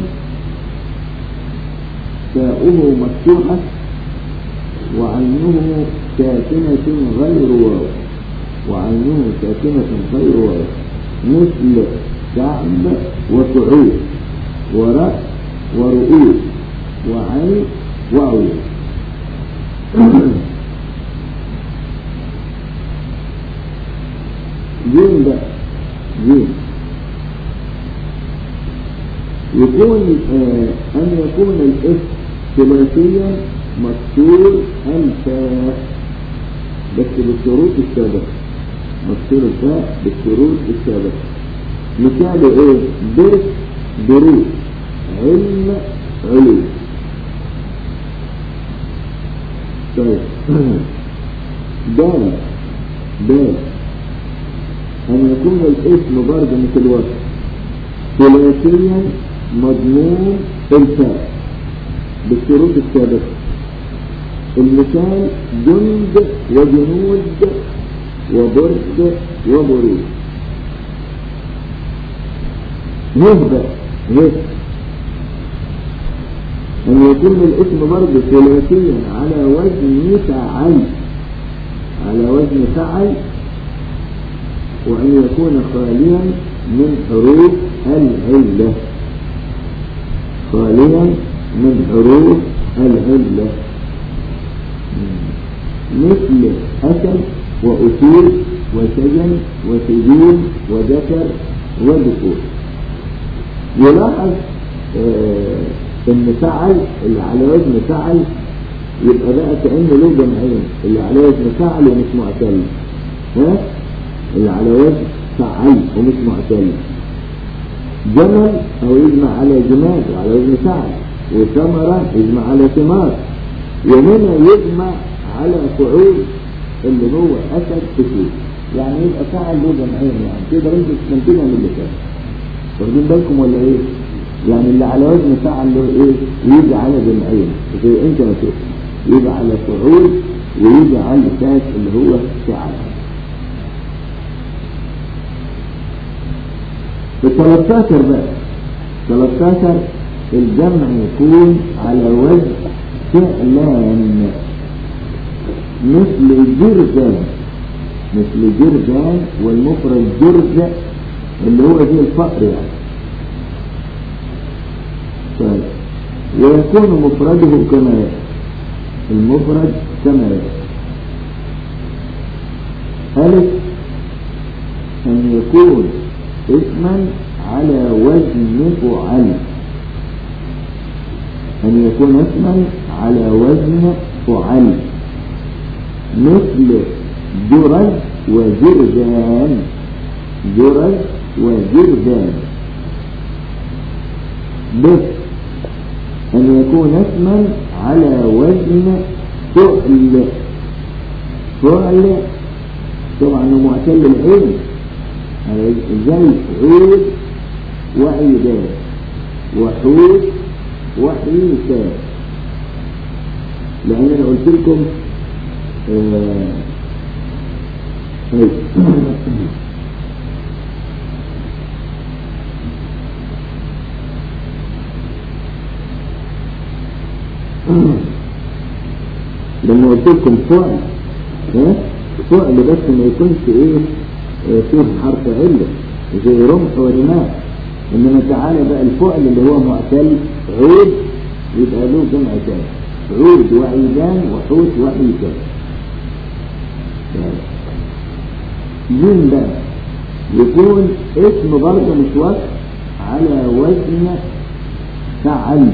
تاؤه مفتوحة وعينه ساكنة غير واو وعينه ساكنة غير واو مثل كعب وكعوب ورأس ورؤوس وعين وعيون جيم بقى جيم يكون آه أن يكون الاسم ثلاثيا مكسور الفاء بس بالشروط السابقة مكسور الفاء بالشروط السابقة مثال ايه درس دروس علم علوم طيب دال دال أن يكون الاسم برضه مثل الوصف ثلاثيا مضمون الفاء بالشروط السابقة المثال جند وجنود وبرد وبرود نهبة هيك أن يكون الاسم برضه ثلاثيا على وزن فعل على وزن فعل وأن يكون خاليا من حروف العلة خاليا من حروف العلة مثل أسد وأسير وسجن وسجين وذكر وذكور يلاحظ آه ان فعل اللي على وزن فعل يبقى بقى كأنه له جمعين اللي على وزن فعل ومش معتل ها اللي على وزن فعل ومش معتل جمل او يجمع على جماد وعلى وزن فعل وثمرة يجمع على ثمار وهنا يجمع على فعول اللي هو اسد كتير يعني يبقى فعل له جمعين يعني تقدر انت تستنتجها من اللي فات واخدين بالكم ولا ايه؟ يعني اللي على وزن فعل له ايه؟ يجي على جمعين زي انت ما تقول يجي على فعول ويجي على الاساس اللي هو فعل في 13 بقى 13 الجمع يكون على وزن فعلان مثل جرذان مثل جرذان والمفرد جرذ اللي هو زي الفقر يعني طيب ويكون مفرده كما يأتي المفرد كما يأتي ألف أن يكون اسما على وزن فعل أن يكون اسما على وزن فعل مثل جرج وجرجان جرج وجرجان بس أن يكون اسما على وزن فعل فعل طبعا معتل العين زي عود وعيدان وحوت وحيتان لأن أنا قلت لكم آه لما قلت لكم فعل ها فعل بس ما يكونش ايه اه فيه حرف علة زي رمح ورماح انما تعالى بقى الفعل اللي هو معتل عود يبقى له جمع تاني عود وعيدان وحوت وعيدان جيم بقى يكون اسم برضه مش وصف على وزن فعل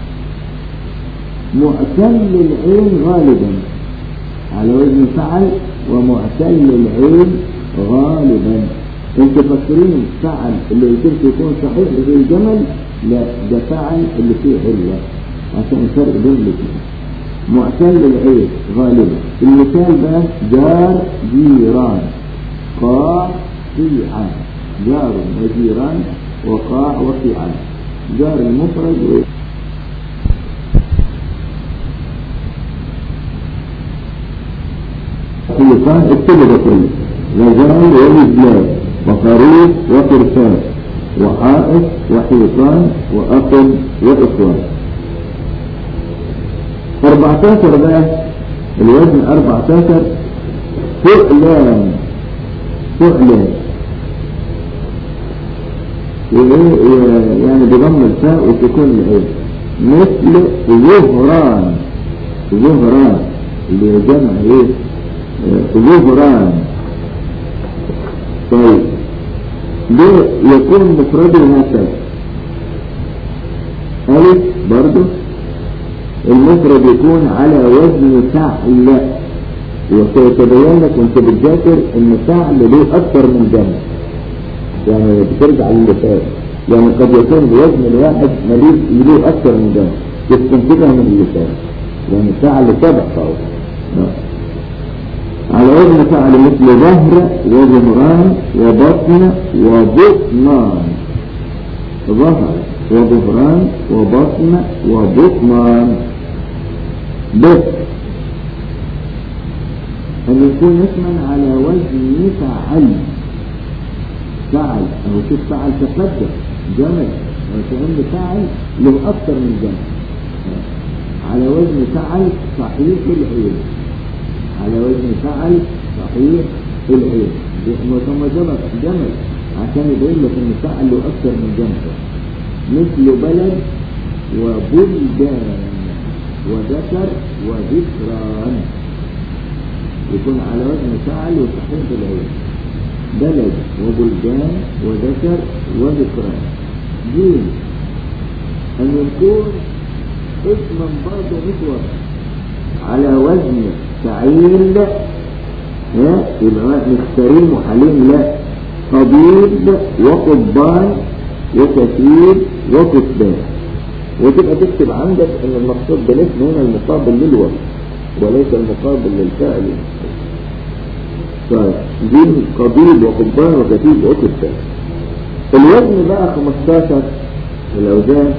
معتل العين غالبا على وزن فعل ومعتل العين غالبا انت فاكرين فعل اللي قلت يكون صحيح زي الجمل لا ده فعل اللي فيه علة عشان الفرق بين الاثنين معتل العين غالبا المثال بقى جار جيران قاع قيعان جار وجيران وقاع وقيعان جار المفرد و... قيعان اكتبوا ده كله رجال ورجلان وخروف وقرفان وحائط وحيطان وأخ وإخوان 14 بقى الوزن 14 فعلان فعلان يعني بضم الفاء وتكون العين مثل ظهران ظهران اللي هي جمع ايه آه، ظهران طيب ده يكون مفرده هكذا ألف برضه المفرد يكون على وزن فعل وسيتبين لك وانت بتذاكر ان فعل له اكثر من جمع يعني بترجع للسؤال يعني قد يكون الوزن الواحد مليء له اكثر من جمع تستنتجها من اللسان يعني فعل سبع فوق على وزن فعل مثل ظهر وظهران وبطن وبطنان ظهر وظهران وبطن وبطنان بس أن يكون اسما على وزن فعل فعل أو شوف فعل تقدم جمل وكأن فعل له أكثر من جمل على وزن فعل صحيح العين على وزن فعل صحيح العين ثم جمل جمل عشان يبين لك ان فعل له اكثر من جمل مثل بلد وبلدان وذكر وذكران يكون على وزن فعل وصحيح العين بلد وبلدان وذكر وذكران جيم أن يكون اسما برضه مطور على وزن فعيل ها يبقى مش كريم وحليم لا طبيب وقضبان وكثير وكتبان وتبقى تكتب عندك ان المقصود بالاسم هنا المقابل للوصف وليس المقابل للفعل فدين قبيل وقضبان وكثير وكتبان الوزن بقى 15 الاوزان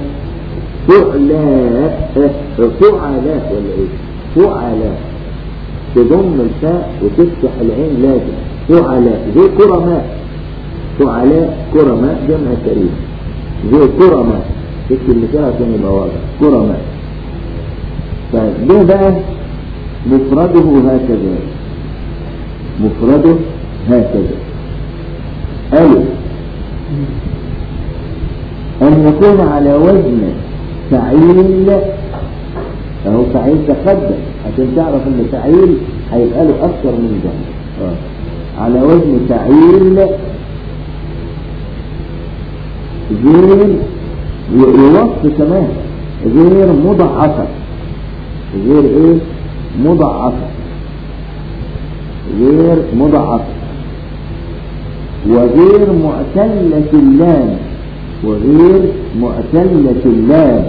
فعلاء فعلاء ولا ايه فعلاء تضم الفاء وتفتح العين لازم فعلاء زي كرماء فعلاء كرماء جمع كريم زي كرماء تكتب مثال عشان يبقى واضح كرماء فده بقى مفرده هكذا مفرده هكذا ألف أن يكون على وزن فعيل أهو فعيل تقدم عشان تعرف أن فعيل هيبقى له أكثر من جمع آه. على وزن فعيل غير ووصف كمان غير مضاعفة غير ايه مضاعفة غير مضاعفة وغير معتلة اللام وغير معتلة اللام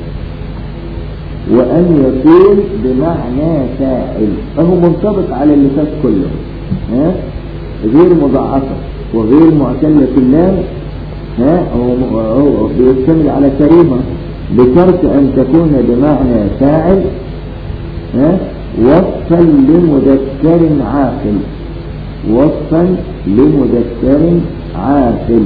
وأن يكون بمعنى فاعل فهو منطبق على اللي فات كله ها غير مضاعفة وغير معتلة اللام ها هو هو بيشتمل على كلمة بشرط أن تكون بمعنى فاعل ها وصفا لمذكر عاقل وصفا لمذكر عاقل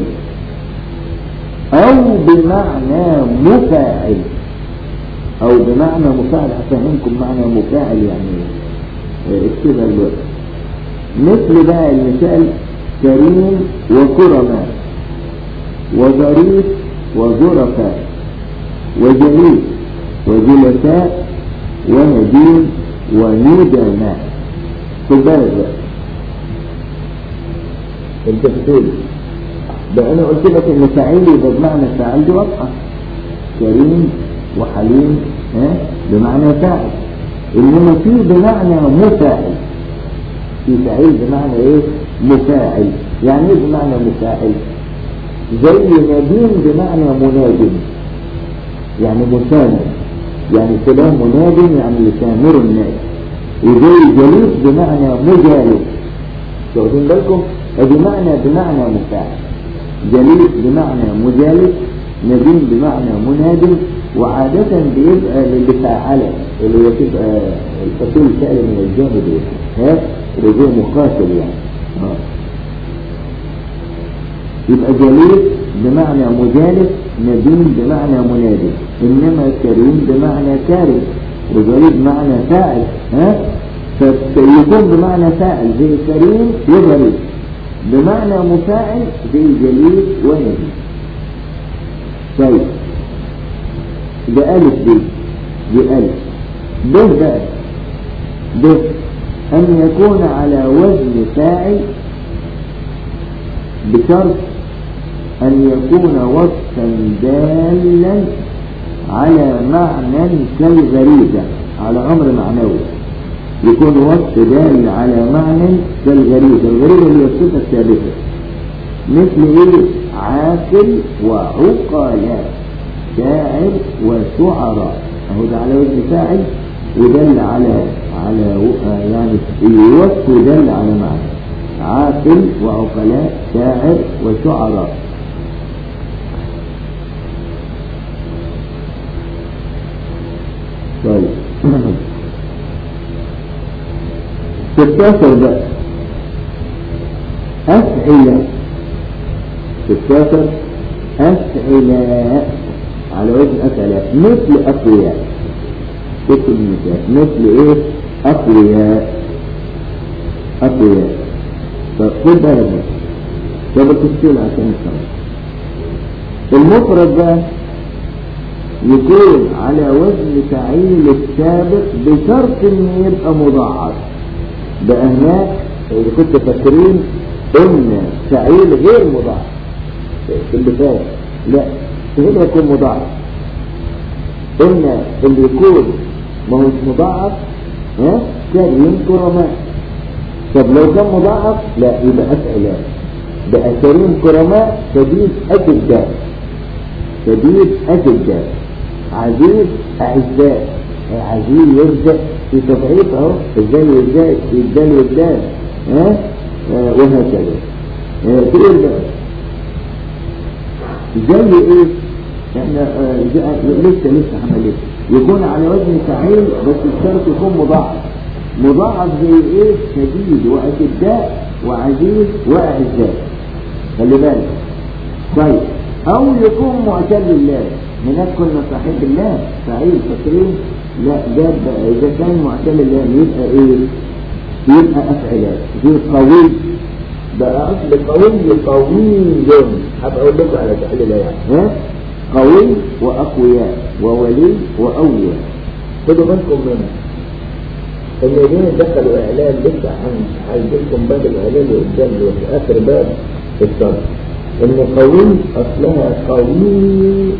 أو بمعنى مفاعل أو بمعنى مفاعل أفهمكم معنى مفاعل يعني اكتبها دلوقتي مثل بقى المثال كريم وكرماء وظريف وظرفاء وجليل وجلساء ونديم وندماء خد بالك بقى انت بتقول ده انا قلت لك ان فاعل يبقى بمعنى فاعل دي واضحه كريم وحليم ها بمعنى فاعل انما في بمعنى مفاعل في فاعل بمعنى ايه مفاعل يعني ايه بمعنى مفاعل زي نديم بمعنى منادم يعني مساند يعني فلان منادم يعني يسامر الناس وزي جليس بمعنى مجالس واخدين بالكم بمعنى بمعنى مفاعل جليس بمعنى مجالس نديم بمعنى منادم وعادة بيبقى للي فاعله اللي هي تبقى الفصيل سائل من الجانب ها وزي مقاتل يعني اه يبقى جليس بمعنى مجالس نديم بمعنى منادي انما كريم بمعنى كارم وجليس بمعنى فاعل ها فيكون بمعنى فاعل زي كريم وجليس بمعنى مفاعل زي جليس ونديم طيب ده ألف دي دي ألف ده بقى ب أن يكون على وزن فاعل بشرط أن يكون وصفا دالا على معنى كالغريزة على أمر معنوي يكون وصف دال على معنى كالغريزة الغريزة هي الصفة الثابتة مثل ايه عاقل وعقلاء شاعر وشعراء اهو ده على وزن فاعل ودل على على يعني الوصف دل على معنى عاقل وعقلاء شاعر وشعراء طيب 16 بقى أفعلة 16 أفعلاء على وزن أفعلاء مثل أقوياء كتب المثال مثل إيه أقوياء أقوياء طب خد بالك ده بالتفصيل عشان نفهم المفرد ده يكون على وزن فعيل السابق بشرط انه يبقى مضاعف بقى هناك اذا كنت فاكرين ان فعيل غير مضاعف في اللي فات لا هنا يكون مضاعف قلنا اللي يكون ما هوش مضاعف ها كريم كرماء طب لو كان مضاعف لا يبقى أفعلان بقى كريم كرماء شديد أجداء شديد أجداء عزيز أعزاء عزيز يرزق في تضعيف اهو ازاي يزداد يزداد يزداد ها آه وهكذا آه تقول بقى زي ايه احنا آه لسه لسه عمليه يكون على وزن فعيل بس الشرط يكون مضاعف مضاعف زي ايه شديد واشداء وعزيز واعزاء خلي بالك طيب او يكون معتل الله هناك كنا صاحب الله فعيل فاكرين لا ده بقى اذا كان معتل الله يبقى ايه يبقى افعلات زي قوي بقى اصل قوي قوي هبقى اقول لكم على تحليل يعني ها قوي واقوياء وولي واولياء خدوا بالكم منها الذين دخلوا اعلان لسه هيجيلكم باب الاعلان اللي قدام في اخر باب في الشرح ان قوي اصلها قوي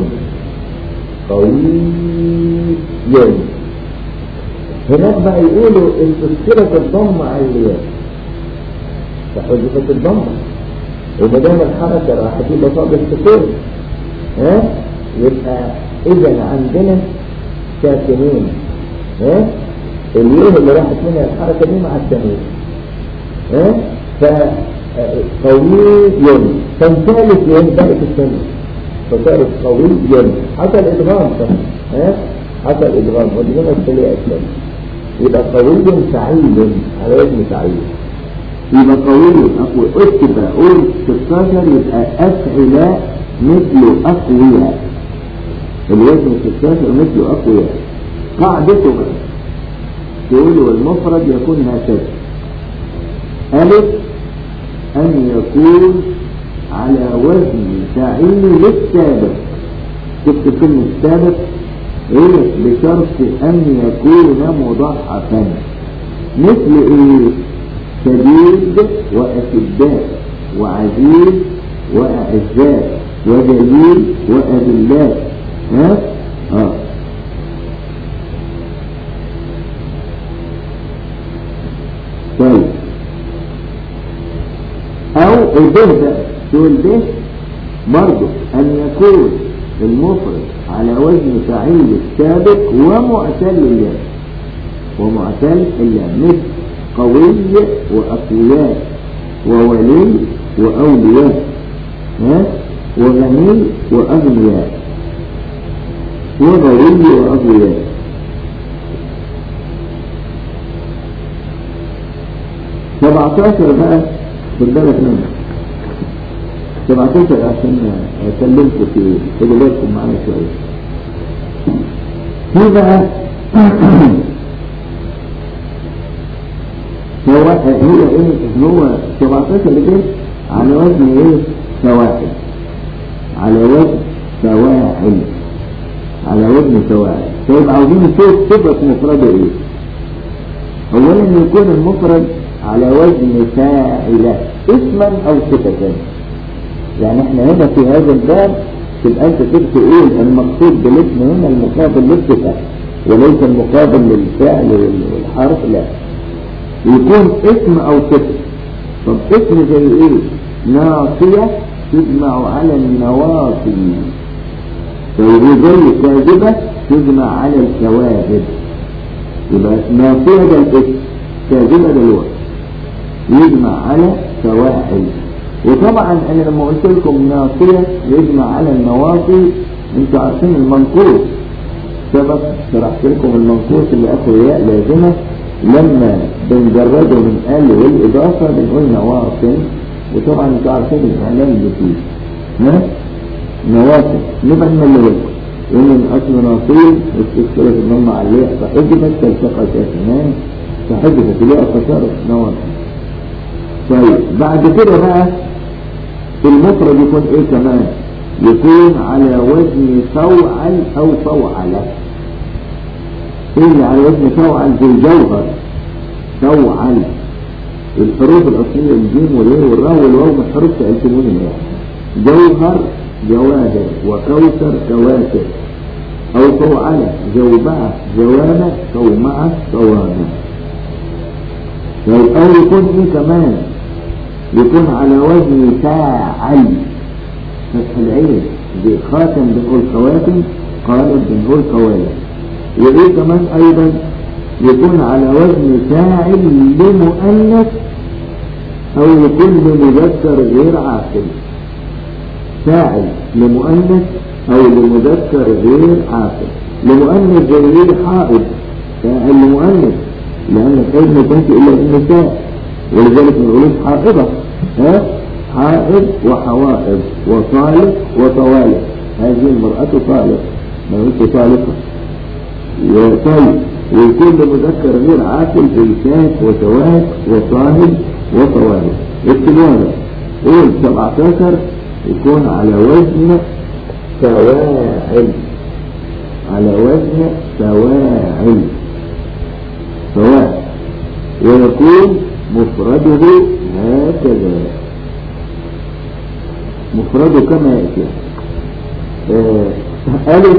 قوي هناك بقى يقولوا ان تذكرة الضم على الياء فحذفت الضمة وما دام الحركة راحت يبقى صاب السكون ها يبقى اذا عندنا ساكنين ها اليوم اللي راحت منها الحركة دي مع التنوين ها ف قوي يوم فانثالث يوم بقت السنة فصارت قوي يوم حتى الادغام ها حتى الادغام والادغام السريع الثاني يبقى قوي سعيد على وزن سعيد يبقى قوي اقوى اكتب قول 16 يبقى افعلاء مثل اقوياء الوزن 16 مثل اقوياء قاعدته بقى تقول والمفرد يكون هكذا ألف أن يكون على وزن فعيل السابق شفت كلمة السابق ايه بشرط ان يكون مضاعفا مثل ايه شديد واشداء وعزيز واعزاء وجليل واذلاء ها اه طيب او البه بقى تقول به برضه ان يكون المفرد على وزن فعيل السابق ومعتل الله ومعتل الله مثل قوي وأقوياء وولي وأولياء ها وغني وأغنياء وغني وأغنياء سبعتاشر بقى خد بالك منه 17 عشان اكلمكم في خدوا بالكم معايا شويه في بقى سواء هي ايه هو 17 اللي جه على وزن ايه سواحل على وزن سواحل على وزن سواحل طيب عاوزين نشوف صفة مفردة ايه اولا يكون المفرد على وزن فاعلة اسما او صفة يعني احنا هنا في هذا الباب تبقى انت تبقى تقول المقصود بالاسم هنا المقابل للصفة وليس المقابل للفعل والحرف لا يكون اسم او صفة طب اسم زي ايه ناصية تجمع على النواصي زي كاذبة تجمع على الكواذب يبقى ناصية ده الاسم كاذبة ده الوقت يجمع على فواعل وطبعا انا لما قلت لكم ناصية يجمع على النواصي انتوا عارفين المنقوص سبق شرحت لكم المنقوص اللي اخره ياء لازمة لما بنجرده من ال والاضافة بنقول نواصي وطبعا انتوا عارفين الاعلام اللي فيه ها نواصي نبقى نملي لكم ان الاصل ناصير واستثقلت النوم على الياء فحجبت تلتقى كاسمان فحجبت الياء فصارت نواصي طيب بعد كده بقى المفرد يكون ايه كمان يكون على وزن فوعل او فوعلة ايه اللي على وزن فوعل زي جوهر فوعل الحروف الاصلية الجيم والايه والراء والواو من حروف تألتمون جوهر جواهر وكوثر كواكب او فوعلة جوبعة جوانة صومعة صوانة طيب او يكون ايه كمان يكون على وزن فاعل فتح العين زي خاتم بنقول خواتم قالب بنقول قوالب وايه كمان ايضا يكون على وزن فاعل لمؤنث او يكون لمذكر غير عاقل فاعل لمؤنث او لمذكر غير عاقل لمؤنث زي ايه حائض فاعل لمؤنث لان الحيض ما كانش الا النساء ولذلك ما نقولوش حائضة ها حائض وحوائض وطالق وطوالق هذه المرأة طالق ما نقولش طالقة وطيب ويكون لمذكر غير عاقل زي شاك وشواك وصاهب وطوالق اكتب هذا قول 17 يكون على وزن فواعل على وزن فواعل فواعل ويكون مفرده هكذا مفرده كما يأتي آه ألف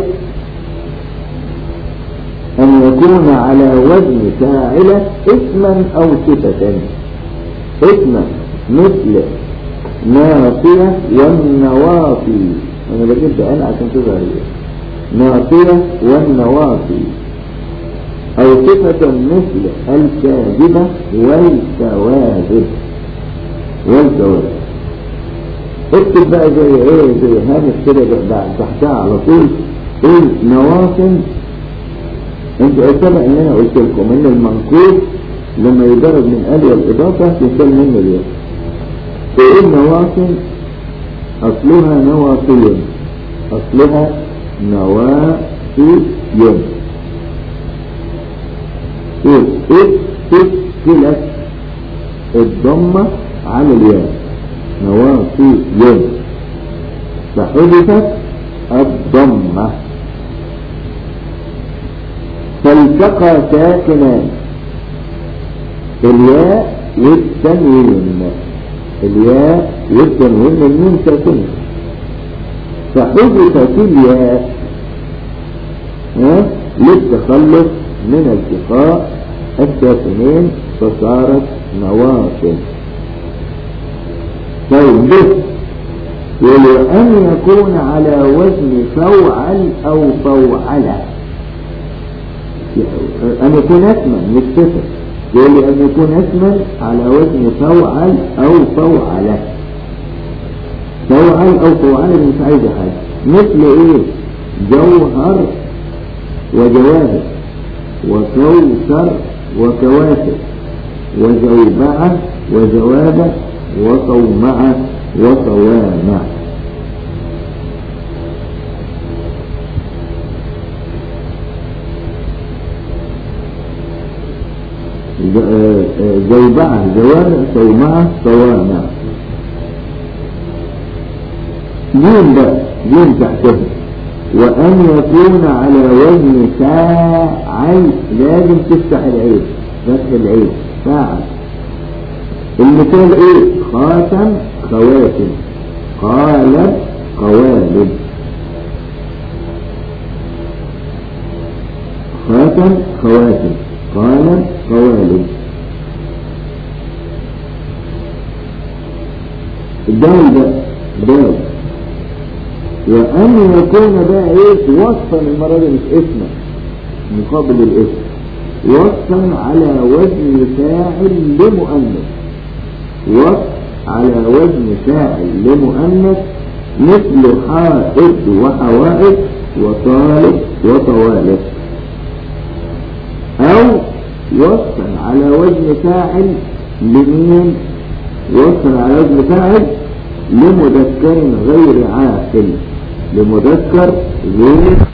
أن يكون على وزن فاعلة اسما أو صفة اسما مثل ناصية والنواصي أنا بجيب أنا عشان تظهر ناصية والنواصي أو صفة مثل الكاذبة والكواذب والكواذب اكتب بقى زي ايه زي هامش كده بعد تحتها على طول ايه نواصم انت سبق ان انا قلت لكم ان المنقوص لما يضرب من ال والاضافه يشال منه الياء تقول نواصم اصلها نواصي اصلها نواصي استثقلت الضمة على الياء نواصي يد فحدثت الضمة فالتقى ساكنان الياء والتنوين الياء والتنوين الميم ساكنة فحدثت الياء للتخلص من التقاء الساكنين فصارت نواصب طيب به ولأن يكون على وزن فوعل أو فوعلة أن يكون اسما مش صفة يقول لي أن يكون اسما على وزن فوعل أو فوعلة فوعل أو فوعلة مش عايزة حاجة مثل إيه جوهر وجواهر وكوثر وكواكب وزوبعة وزوابة وصومعة وصوامع زوبعة زوابع صومعة صوامع مين بقى مين تحتها وأن يكون على وزن فاعل لازم تفتح العين فتح العين فاعل المثال ايه خاتم خواتم قالب قوالب خاتم خواتم قالب قوالب الدال ده دال وأن يكون بقى ايه وصفا المرة دي مش اسما مقابل الاسم وصفا على وزن فاعل لمؤنث وصف على وزن فاعل لمؤنث مثل حائط وحوائط وطالب وطوالب أو وصفا على وزن فاعل لمين وصفا على وزن فاعل لمذكر غير عاقل لمذكر غير